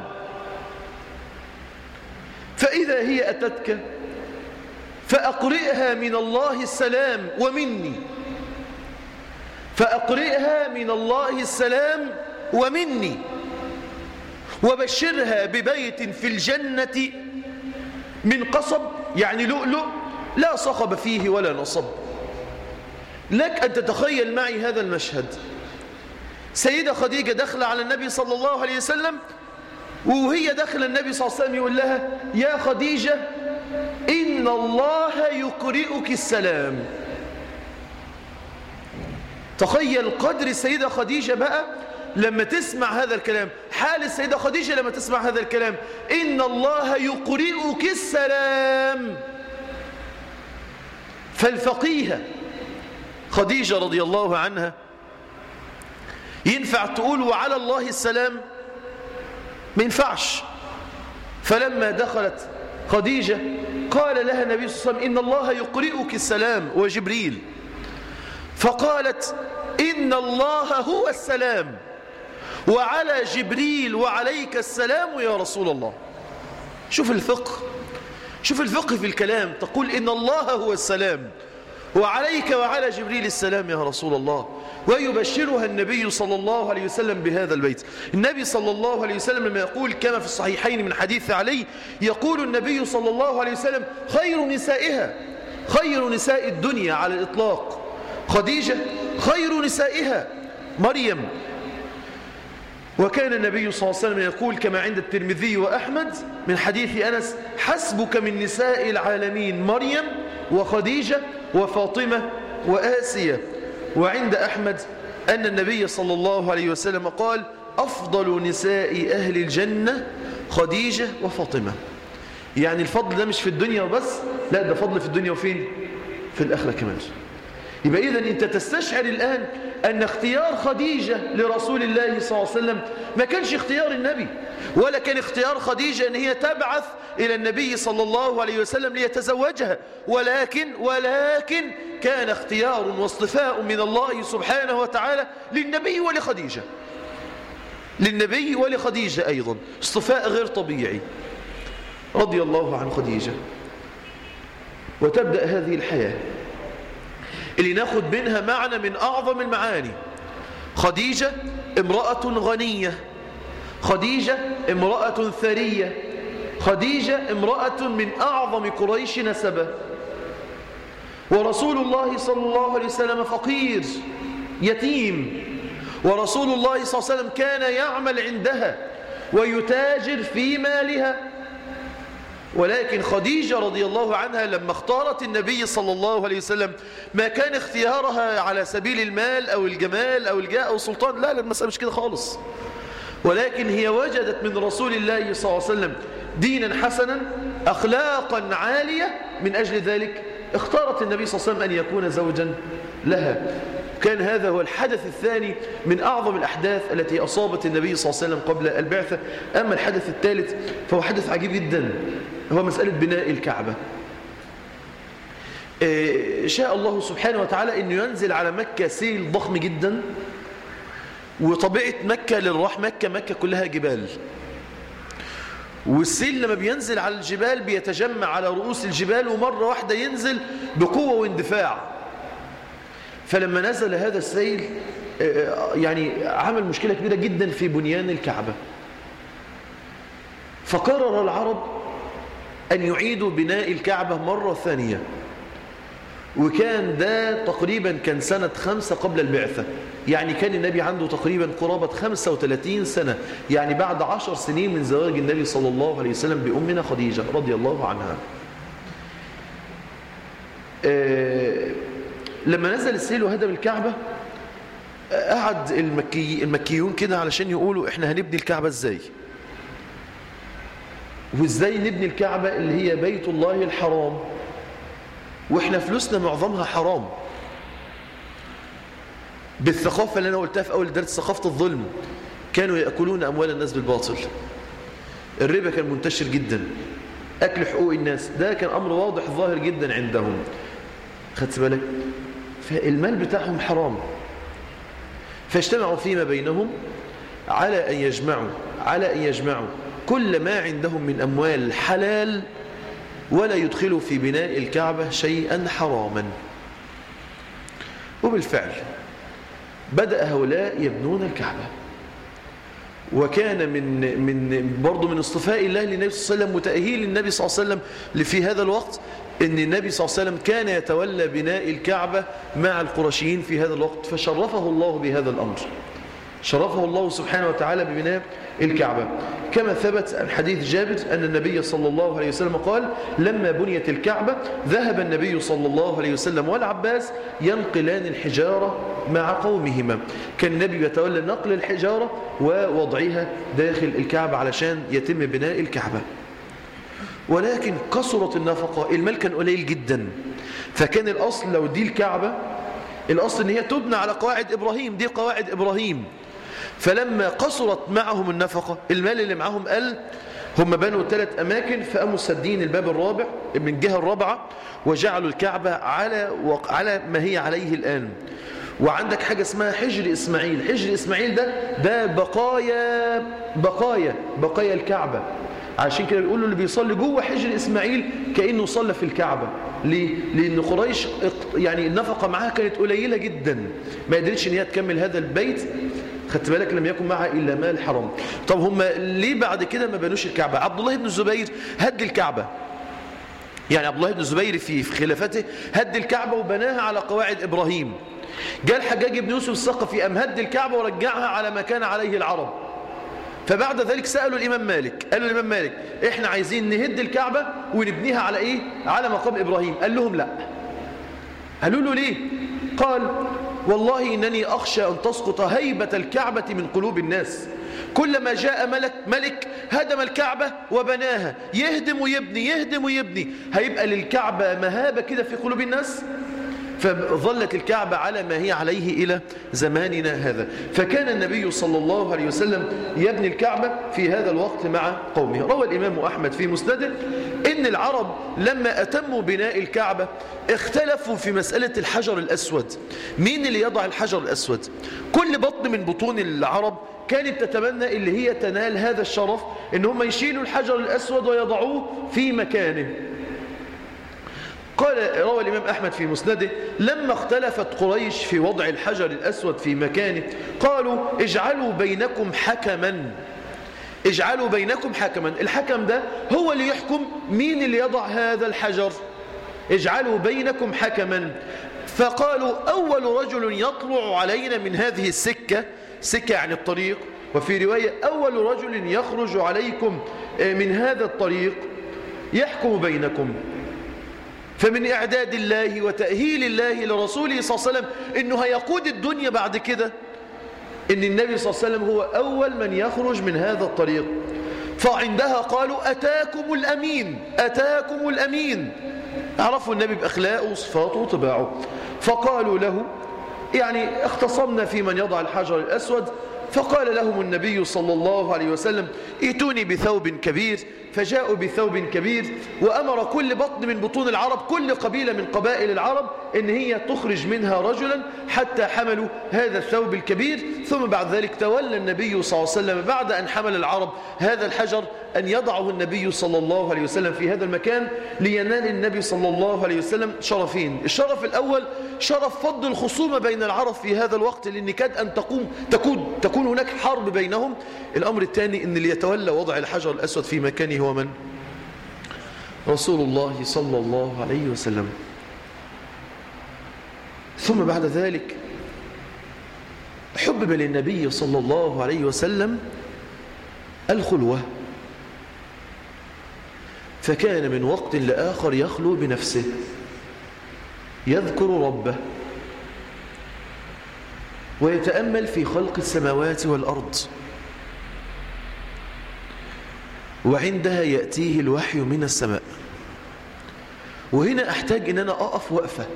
فإذا هي أتتك فأقرئها من الله السلام ومني فأقرئها من الله السلام ومني وبشرها ببيت في الجنة من قصب يعني لؤلؤ لا صخب فيه ولا نصب لك أن تتخيل معي هذا المشهد سيدة خديجة دخل على النبي صلى الله عليه وسلم وهي داخل النبي صلى الله عليه وسلم يقول لها يا خديجة إن الله يقرئك السلام تخيل قدر السيدة خديجة بقى لما تسمع هذا الكلام حال السيدة خديجة لما تسمع هذا الكلام إن الله يقرئك السلام فالفقيهة خديجة رضي الله عنها ينفع تقول وعلى الله السلام ما ينفعش فلما دخلت خديجة قال لها النبي صلى الله عليه وسلم إن الله يقرئك السلام وجبريل فقالت إن الله هو السلام وعلى جبريل وعليك السلام يا رسول الله شوف الفقه شوف الفقه في الكلام تقول إن الله هو السلام وعليك وعلى جبريل السلام يا رسول الله ويبشرها النبي صلى الله عليه وسلم بهذا البيت النبي صلى الله عليه وسلم لما يقول كما في الصحيحين من حديث علي يقول النبي صلى الله عليه وسلم خير نسائها خير نساء الدنيا على الإطلاق خديجة خير نسائها مريم وكان النبي صلى الله عليه وسلم يقول كما عند الترمذي وأحمد من حديث أنس حسبك من نساء العالمين مريم وخديجة وفاطمة وآسية وعند أحمد أن النبي صلى الله عليه وسلم قال أفضل نساء أهل الجنة خديجة وفاطمة يعني الفضل ده مش في الدنيا وبس لا ده فضل في الدنيا وفين في الآخرة كمان يبقى إذا أنت تستشعر الآن أن اختيار خديجة لرسول الله صلى الله عليه وسلم ما كانش اختيار النبي ولا كان اختيار خديجة أن هي تبعث إلى النبي صلى الله عليه وسلم ليتزوجها ولكن ولكن كان اختيار واصطفاء من الله سبحانه وتعالى للنبي ولخديجة للنبي ولخديجة أيضا اصطفاء غير طبيعي رضي الله عن خديجة وتبدأ هذه الحياة اللي ناخد منها معنى من أعظم المعاني خديجة امرأة غنية خديجة امرأة ثرية خديجة امرأة من أعظم قريش نسبة ورسول الله صلى الله عليه وسلم فقير يتيم ورسول الله صلى الله عليه وسلم كان يعمل عندها ويتاجر في مالها ولكن خديجة رضي الله عنها لما اختارت النبي صلى الله عليه وسلم ما كان اختيارها على سبيل المال أو الجمال أو الجاء أو السلطان لا لا المسألة مش كده خالص ولكن هي وجدت من رسول الله صلى الله عليه وسلم دينا حسنا أخلاقا عالية من أجل ذلك اختارت النبي صلى الله عليه وسلم أن يكون زوجا لها كان هذا هو الحدث الثاني من أعظم الأحداث التي أصابت النبي صلى الله عليه وسلم قبل البعثة أما الحدث الثالث فهو حدث عجيب جدا هو مسألة بناء الكعبة شاء الله سبحانه وتعالى أنه ينزل على مكة سيل ضخم جدا وطبيعة مكة للراح مكة مكة كلها جبال والسيل لما بينزل على الجبال بيتجمع على رؤوس الجبال ومرة واحدة ينزل بقوة واندفاع فلما نزل هذا السيل يعني عمل مشكلة كبيرة جدا في بنيان الكعبة فقرر العرب أن يعيدوا بناء الكعبة مرة ثانية وكان ده تقريبا كان سنة خمسة قبل البعثة يعني كان النبي عنده تقريبا قرابة 35 سنة يعني بعد عشر سنين من زواج النبي صلى الله عليه وسلم بأمنا خديجة رضي الله عنها آه لما نزل السيل وهدم الكعبة قعد المكي المكيون كده علشان يقولوا احنا هنبني الكعبة ازاي وازاي نبني الكعبة اللي هي بيت الله الحرام واحنا فلوسنا معظمها حرام بالثقافة اللي انا قلتها في اول درس ثقافة الظلم كانوا يأكلون اموال الناس بالباطل الربا كان منتشر جدا اكل حقوق الناس ده كان امر واضح ظاهر جدا عندهم خدت بالك فالمال بتاعهم حرام فاجتمعوا فيما بينهم على أن يجمعوا على أن يجمعوا كل ما عندهم من أموال حلال ولا يدخلوا في بناء الكعبة شيئا حراما وبالفعل بدأ هؤلاء يبنون الكعبة وكان من من برضه من اصطفاء الله للنبي صلى الله عليه وسلم وتأهيل النبي صلى الله عليه وسلم في هذا الوقت ان النبي صلى الله عليه وسلم كان يتولى بناء الكعبة مع القرشيين في هذا الوقت فشرفه الله بهذا الأمر شرفه الله سبحانه وتعالى ببناء الكعبة كما ثبت عن حديث جابر أن النبي صلى الله عليه وسلم قال لما بنيت الكعبة ذهب النبي صلى الله عليه وسلم والعباس ينقلان الحجارة مع قومهما كان النبي يتولى نقل الحجارة ووضعها داخل الكعبة علشان يتم بناء الكعبة ولكن كثرت النفقة المال كان قليل جدا فكان الأصل لو دي الكعبة الأصل ان هي تبنى على قواعد إبراهيم دي قواعد إبراهيم فلما قصرت معهم النفقة المال اللي معهم قل هم بنوا ثلاث أماكن فقاموا سدين الباب الرابع من الجهة الرابعة وجعلوا الكعبة على وق... على ما هي عليه الآن وعندك حاجة اسمها حجر إسماعيل حجر إسماعيل ده ده بقايا بقايا بقايا الكعبة عشان كده بيقولوا اللي بيصلي جوه حجر إسماعيل كأنه صلى في الكعبة ليه؟ لأن قريش يعني النفقة معاها كانت قليلة جدا ما قدرتش ان هي تكمل هذا البيت خدت بالك لم يكن معها إلا مال حرام طب هم ليه بعد كده ما بنوش الكعبة عبد الله بن الزبير هد الكعبة يعني عبد الله بن الزبير في خلافته هد الكعبة وبناها على قواعد إبراهيم جاء الحجاج بن يوسف الثقفي أم هد الكعبة ورجعها على ما كان عليه العرب فبعد ذلك سألوا الإمام مالك قالوا الإمام مالك إحنا عايزين نهد الكعبة ونبنيها على إيه على مقام إبراهيم قال لهم لا قالوا له ليه قال والله إنني أخشى أن تسقط هيبة الكعبة من قلوب الناس كلما جاء ملك ملك هدم الكعبة وبناها يهدم ويبني يهدم ويبني هيبقى للكعبة مهابة كده في قلوب الناس فظلت الكعبة على ما هي عليه إلى زماننا هذا فكان النبي صلى الله عليه وسلم يبني الكعبة في هذا الوقت مع قومه روى الإمام أحمد في مسنده إن العرب لما أتموا بناء الكعبة اختلفوا في مسألة الحجر الأسود مين اللي يضع الحجر الأسود كل بطن من بطون العرب كانت تتمنى اللي هي تنال هذا الشرف ان هم يشيلوا الحجر الأسود ويضعوه في مكانه قال روى الإمام أحمد في مسنده لما اختلفت قريش في وضع الحجر الأسود في مكانه قالوا اجعلوا بينكم حكما اجعلوا بينكم حكما الحكم ده هو اللي يحكم مين اللي يضع هذا الحجر اجعلوا بينكم حكما فقالوا أول رجل يطلع علينا من هذه السكة سكة يعني الطريق وفي رواية أول رجل يخرج عليكم من هذا الطريق يحكم بينكم فمن إعداد الله وتأهيل الله لرسوله صلى الله عليه وسلم إنه هيقود الدنيا بعد كده إن النبي صلى الله عليه وسلم هو أول من يخرج من هذا الطريق فعندها قالوا أتاكم الأمين أتاكم الأمين عرفوا النبي بأخلاقه وصفاته وطباعه فقالوا له يعني اختصمنا في من يضع الحجر الأسود فقال لهم النبي صلى الله عليه وسلم ائتوني بثوب كبير فجاءوا بثوب كبير وأمر كل بطن من بطون العرب كل قبيلة من قبائل العرب ان هي تخرج منها رجلا حتى حملوا هذا الثوب الكبير ثم بعد ذلك تولى النبي صلى الله عليه وسلم بعد أن حمل العرب هذا الحجر أن يضعه النبي صلى الله عليه وسلم في هذا المكان لينال النبي صلى الله عليه وسلم شرفين الشرف الأول شرف فض الخصومة بين العرب في هذا الوقت لأن كاد أن تقوم تكون, تكون هناك حرب بينهم الأمر الثاني أن اللي يتولى وضع الحجر الأسود في مكانه هو من؟ رسول الله صلى الله عليه وسلم ثم بعد ذلك حبب للنبي صلى الله عليه وسلم الخلوة فكان من وقت لآخر يخلو بنفسه يذكر ربه ويتأمل في خلق السماوات والأرض وعندها يأتيه الوحي من السماء وهنا أحتاج أن أنا أقف وقفة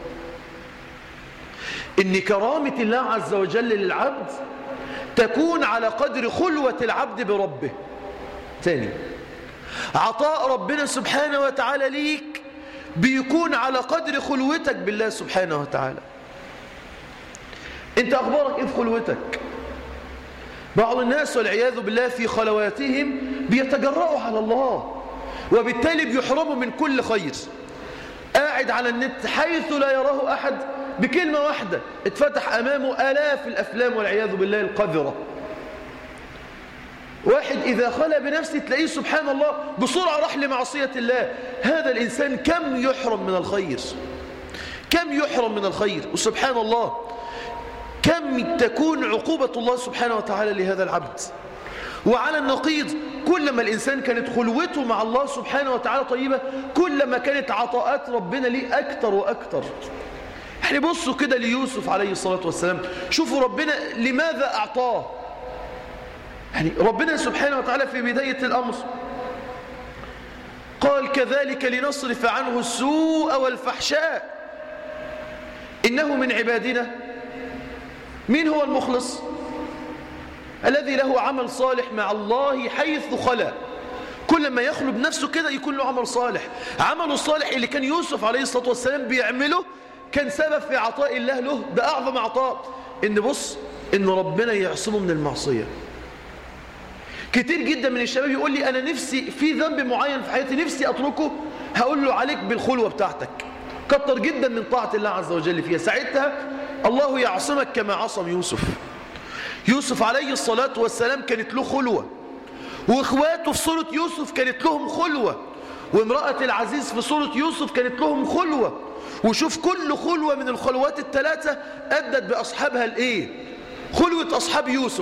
إن كرامة الله عز وجل للعبد تكون على قدر خلوة العبد بربه ثاني عطاء ربنا سبحانه وتعالى ليك بيكون على قدر خلوتك بالله سبحانه وتعالى انت اخبارك ايه في خلوتك بعض الناس والعياذ بالله في خلواتهم بيتجرأوا على الله وبالتالي بيحرموا من كل خير قاعد على النت حيث لا يراه أحد بكلمة واحدة اتفتح أمامه آلاف الأفلام والعياذ بالله القذرة واحد إذا خلى بنفسه تلاقيه سبحان الله بسرعة راح لمعصية الله هذا الإنسان كم يحرم من الخير كم يحرم من الخير وسبحان الله كم تكون عقوبة الله سبحانه وتعالى لهذا العبد وعلى النقيض كلما الإنسان كانت خلوته مع الله سبحانه وتعالى طيبة كلما كانت عطاءات ربنا ليه أكتر وأكتر يعني بصوا كده ليوسف عليه الصلاة والسلام شوفوا ربنا لماذا أعطاه يعني ربنا سبحانه وتعالى في بداية الأمر قال كذلك لنصرف عنه السوء والفحشاء إنه من عبادنا مين هو المخلص الذي له عمل صالح مع الله حيث خلا كل ما يخلو بنفسه كده يكون له عمل صالح عمله الصالح اللي كان يوسف عليه الصلاة والسلام بيعمله كان سبب في عطاء الله له ده أعظم عطاء إن بص إن ربنا يعصمه من المعصية كتير جدا من الشباب يقول لي أنا نفسي في ذنب معين في حياتي نفسي أتركه هقول له عليك بالخلوة بتاعتك كتر جدا من طاعة الله عز وجل فيها ساعتها الله يعصمك كما عصم يوسف يوسف عليه الصلاة والسلام كانت له خلوة واخواته في صورة يوسف كانت لهم خلوة وامرأة العزيز في صورة يوسف كانت لهم خلوة وشوف كل خلوة من الخلوات الثلاثة أدت بأصحابها الإيه خلوة أصحاب يوسف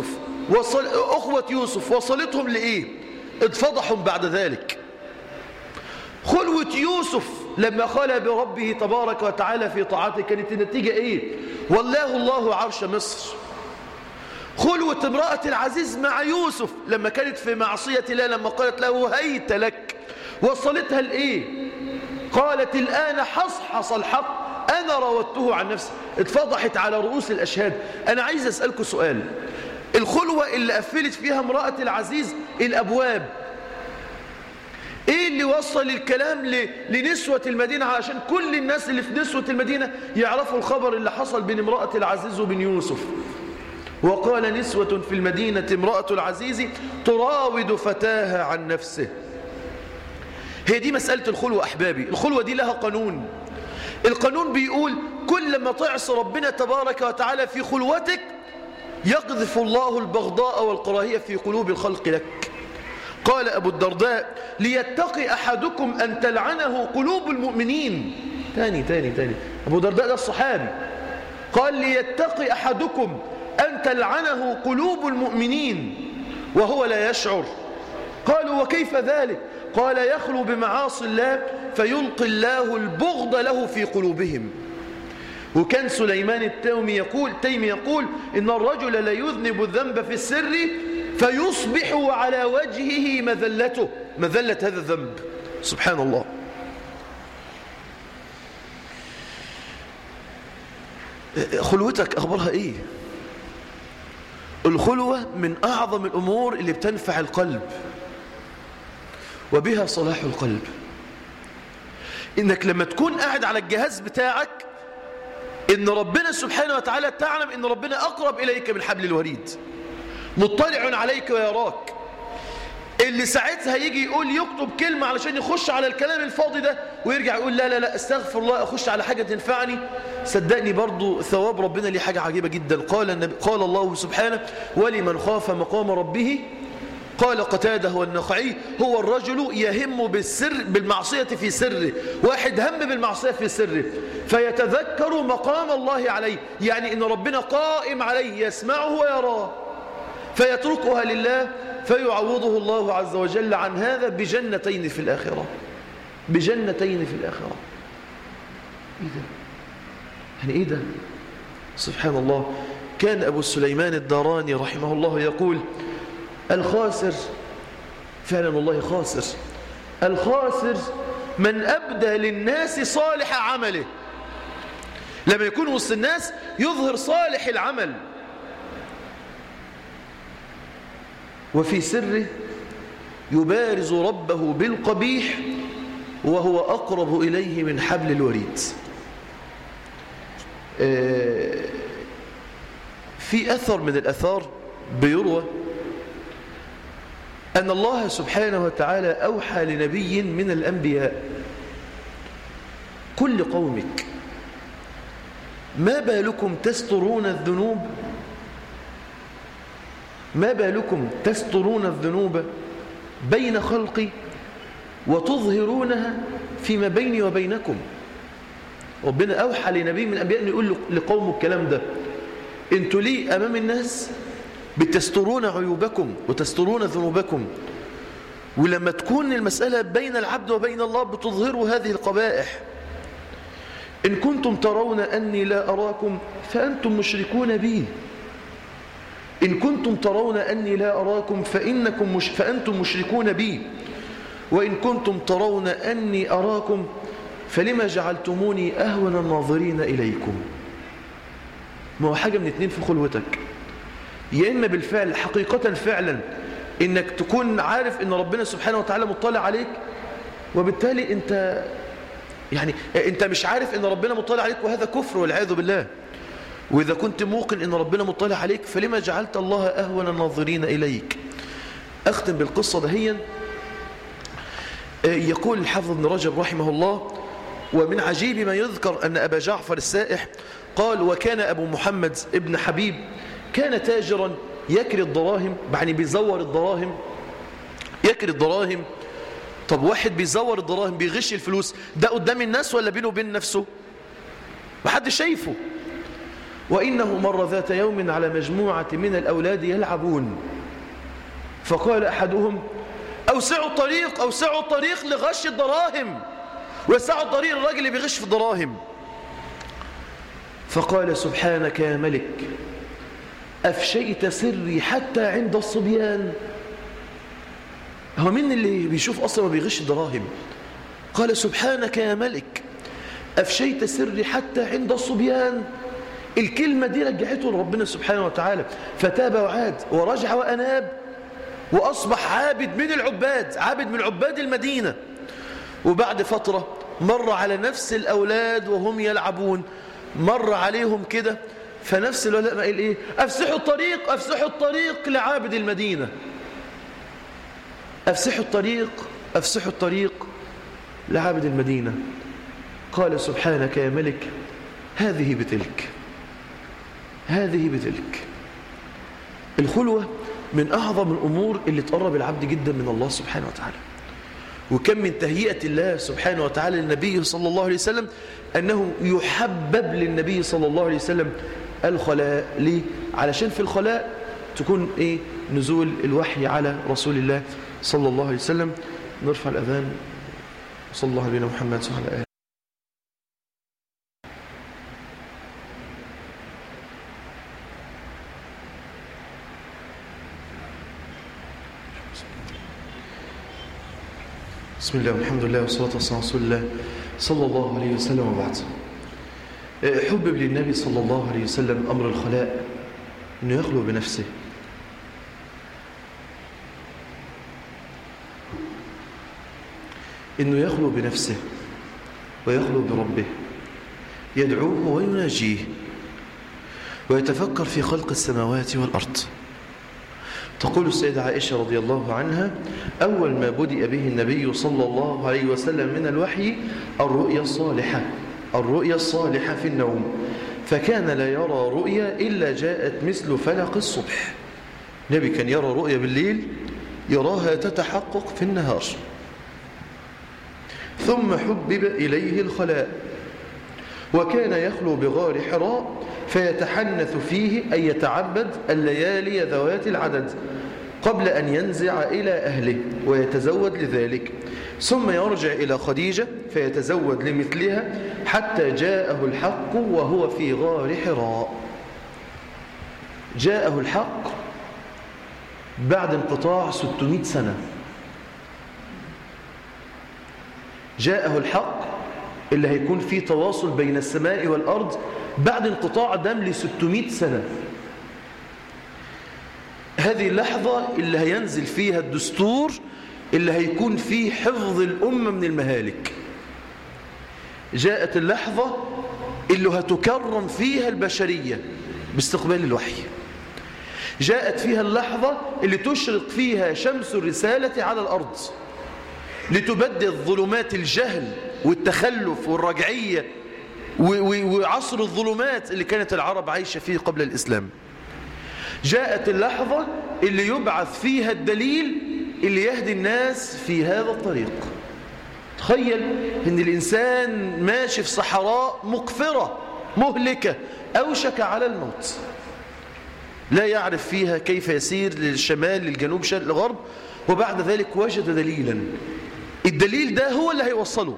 وصل أخوة يوسف وصلتهم لإيه اتفضحوا بعد ذلك خلوة يوسف لما خلى بربه تبارك وتعالى في طاعته كانت النتيجة إيه والله الله عرش مصر خلوة امرأة العزيز مع يوسف لما كانت في معصية الله لما قالت له هيت لك وصلتها لإيه قالت الآن حصحص الحق أنا راودته عن نفسي اتفضحت على رؤوس الأشهاد أنا عايز أسألكم سؤال الخلوة اللي قفلت فيها امرأة العزيز الأبواب ايه اللي وصل الكلام لنسوة المدينة عشان كل الناس اللي في نسوة المدينة يعرفوا الخبر اللي حصل بين امرأة العزيز وبين يوسف وقال نسوة في المدينة امرأة العزيز تراود فتاها عن نفسه هي دي مسألة الخلوة أحبابي الخلوة دي لها قانون القانون بيقول كل ما تعصي ربنا تبارك وتعالى في خلوتك يقذف الله البغضاء والكراهية في قلوب الخلق لك قال أبو الدرداء ليتقي أحدكم أن تلعنه قلوب المؤمنين تاني تاني تاني أبو الدرداء ده الصحابي قال ليتقي أحدكم أن تلعنه قلوب المؤمنين وهو لا يشعر قالوا وكيف ذلك قال يخلو بمعاصي الله فيلقي الله البغض له في قلوبهم وكان سليمان التيمي يقول تيمي يقول إن الرجل لا يذنب الذنب في السر فيصبح على وجهه مذلته مذلة هذا الذنب سبحان الله خلوتك أخبارها إيه الخلوة من أعظم الأمور اللي بتنفع القلب وبها صلاح القلب إنك لما تكون قاعد على الجهاز بتاعك إن ربنا سبحانه وتعالى تعلم إن ربنا أقرب إليك من حبل الوريد مطلع عليك ويراك اللي ساعتها يجي يقول يكتب كلمة علشان يخش على الكلام الفاضي ده ويرجع يقول لا لا لا استغفر الله أخش على حاجة تنفعني صدقني برضو ثواب ربنا ليه حاجة عجيبة جدا قال, النبي قال الله سبحانه ولمن خاف مقام ربه قال قتاده والنخعي هو الرجل يهم بالسر بالمعصية في سره واحد هم بالمعصية في سره فيتذكر مقام الله عليه يعني إن ربنا قائم عليه يسمعه ويراه فيتركها لله فيعوضه الله عز وجل عن هذا بجنتين في الآخرة بجنتين في الآخرة إيه ده؟ يعني إيه ده؟ سبحان الله كان أبو سليمان الداراني رحمه الله يقول الخاسر فعلا والله خاسر الخاسر من أبدى للناس صالح عمله لما يكون وسط الناس يظهر صالح العمل وفي سره يبارز ربه بالقبيح وهو أقرب إليه من حبل الوريد في أثر من الأثار بيروى أن الله سبحانه وتعالى أوحى لنبي من الأنبياء كل قومك ما بالكم تسترون الذنوب ما بالكم تسترون الذنوب بين خلقي وتظهرونها فيما بيني وبينكم ربنا أوحى لنبي من الأنبياء أن يقول لقومه الكلام ده انتوا ليه أمام الناس بتسترون عيوبكم وتسترون ذنوبكم ولما تكون المسألة بين العبد وبين الله بتظهروا هذه القبائح إن كنتم ترون أني لا أراكم فأنتم مشركون بي إن كنتم ترون أني لا أراكم فإنكم مش فأنتم مشركون بي وإن كنتم ترون أني أراكم فلما جعلتموني أهون الناظرين إليكم ما هو حاجة من اتنين في خلوتك يا إما بالفعل حقيقة فعلا إنك تكون عارف إن ربنا سبحانه وتعالى مطلع عليك وبالتالي أنت يعني أنت مش عارف إن ربنا مطلع عليك وهذا كفر والعياذ بالله وإذا كنت موقن إن ربنا مطلع عليك فلما جعلت الله أهون الناظرين إليك أختم بالقصة دهيا يقول الحافظ ابن رجب رحمه الله ومن عجيب ما يذكر أن أبا جعفر السائح قال وكان أبو محمد ابن حبيب كان تاجرا يكري الدراهم يعني بيزور الدراهم يكري الدراهم طب واحد بيزور الدراهم بيغش الفلوس ده قدام الناس ولا بينه وبين نفسه محدش شايفه وإنه مر ذات يوم على مجموعة من الأولاد يلعبون فقال أحدهم أوسعوا الطريق أوسعوا الطريق لغش الدراهم وسعوا الطريق الراجل اللي بيغش في الدراهم فقال سبحانك يا ملك أفشيت سري حتى عند الصبيان هو مين اللي بيشوف أصلا ما بيغش الدراهم قال سبحانك يا ملك أفشيت سري حتى عند الصبيان الكلمة دي رجعته لربنا سبحانه وتعالى فتاب وعاد ورجع وأناب وأصبح عابد من العباد عابد من عباد المدينة وبعد فترة مر على نفس الأولاد وهم يلعبون مر عليهم كده فنفس الولد قال إيه أفسحوا الطريق أفسحوا الطريق لعابد المدينة أفسحوا الطريق أفسحوا الطريق لعابد المدينة قال سبحانك يا ملك هذه بتلك هذه بتلك الخلوة من أعظم الأمور اللي تقرب العبد جدا من الله سبحانه وتعالى وكم من تهيئة الله سبحانه وتعالى للنبي صلى الله عليه وسلم أنه يحبب للنبي صلى الله عليه وسلم الخلاء ليه؟ علشان في الخلاء تكون إيه؟ نزول الوحي على رسول الله صلى الله عليه وسلم نرفع الأذان صلى الله عليه محمد وعلى آله بسم الله والحمد لله والصلاة والسلام على رسول الله صلى الله عليه وسلم وبعد حبب للنبي صلى الله عليه وسلم أمر الخلاء أنه يخلو بنفسه أنه يخلو بنفسه ويخلو بربه يدعوه ويناجيه ويتفكر في خلق السماوات والأرض تقول السيدة عائشة رضي الله عنها أول ما بدأ به النبي صلى الله عليه وسلم من الوحي الرؤيا الصالحة الرؤيا الصالحة في النوم فكان لا يرى رؤيا إلا جاءت مثل فلق الصبح النبي كان يرى رؤيا بالليل يراها تتحقق في النهار ثم حبب إليه الخلاء وكان يخلو بغار حراء فيتحنث فيه أي يتعبد الليالي ذوات العدد قبل أن ينزع إلى أهله ويتزود لذلك ثم يرجع إلى خديجة فيتزود لمثلها حتى جاءه الحق وهو في غار حراء جاءه الحق بعد انقطاع 600 سنة جاءه الحق اللي هيكون فيه تواصل بين السماء والأرض بعد انقطاع دم ل 600 سنة هذه اللحظة اللي هينزل فيها الدستور اللي هيكون فيه حفظ الأمة من المهالك جاءت اللحظة اللي هتكرم فيها البشرية باستقبال الوحي جاءت فيها اللحظة اللي تشرق فيها شمس الرسالة على الأرض لتبدد ظلمات الجهل والتخلف والرجعية وعصر الظلمات اللي كانت العرب عايشة فيه قبل الإسلام جاءت اللحظة اللي يبعث فيها الدليل اللي يهدي الناس في هذا الطريق تخيل ان الإنسان ماشي في صحراء مقفرة مهلكة أوشك على الموت لا يعرف فيها كيف يسير للشمال للجنوب شرق لغرب وبعد ذلك وجد دليلا الدليل ده هو اللي هيوصله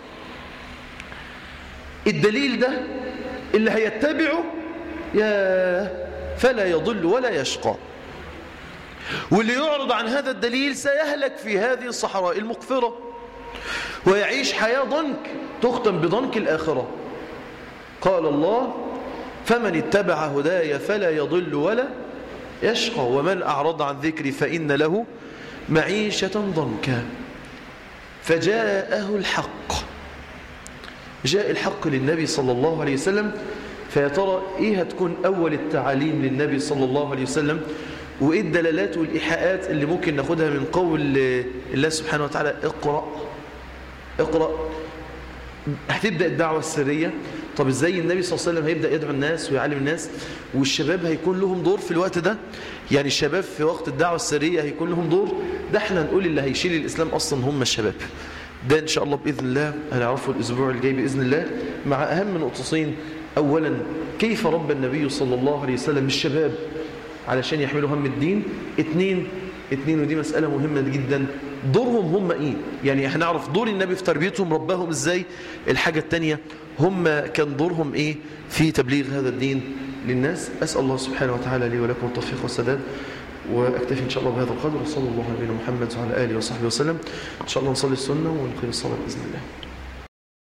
الدليل ده اللي هيتبعه يا فلا يضل ولا يشقى واللي يعرض عن هذا الدليل سيهلك في هذه الصحراء المقفرة ويعيش حياة ضنك تختم بضنك الآخرة قال الله فمن اتبع هداي فلا يضل ولا يشقى ومن أعرض عن ذكري فإن له معيشة ضنكا فجاءه الحق جاء الحق للنبي صلى الله عليه وسلم فيا ترى ايه هتكون اول التعاليم للنبي صلى الله عليه وسلم وايه الدلالات والايحاءات اللي ممكن ناخدها من قول الله سبحانه وتعالى اقرا اقرا هتبدا الدعوه السريه طب ازاي النبي صلى الله عليه وسلم هيبدا يدعو الناس ويعلم الناس والشباب هيكون لهم دور في الوقت ده يعني الشباب في وقت الدعوه السريه هيكون لهم دور ده احنا هنقول اللي هيشيل الاسلام اصلا هم الشباب ده إن شاء الله بإذن الله هنعرفه الأسبوع الجاي بإذن الله مع أهم نقطتين أولا كيف رب النبي صلى الله عليه وسلم الشباب علشان يحملوا هم الدين اثنين اثنين ودي مسألة مهمة جدا دورهم هم ايه يعني هنعرف دور النبي في تربيتهم ربهم ازاي الحاجة التانية هم كان دورهم ايه في تبليغ هذا الدين للناس أسأل الله سبحانه وتعالى لي ولكم التوفيق والسداد وأكتفي إن شاء الله بهذا القدر وصلى الله على نبينا محمد وعلى آله وصحبه وسلم إن شاء الله نصلي السنة ونقيم الصلاة بإذن الله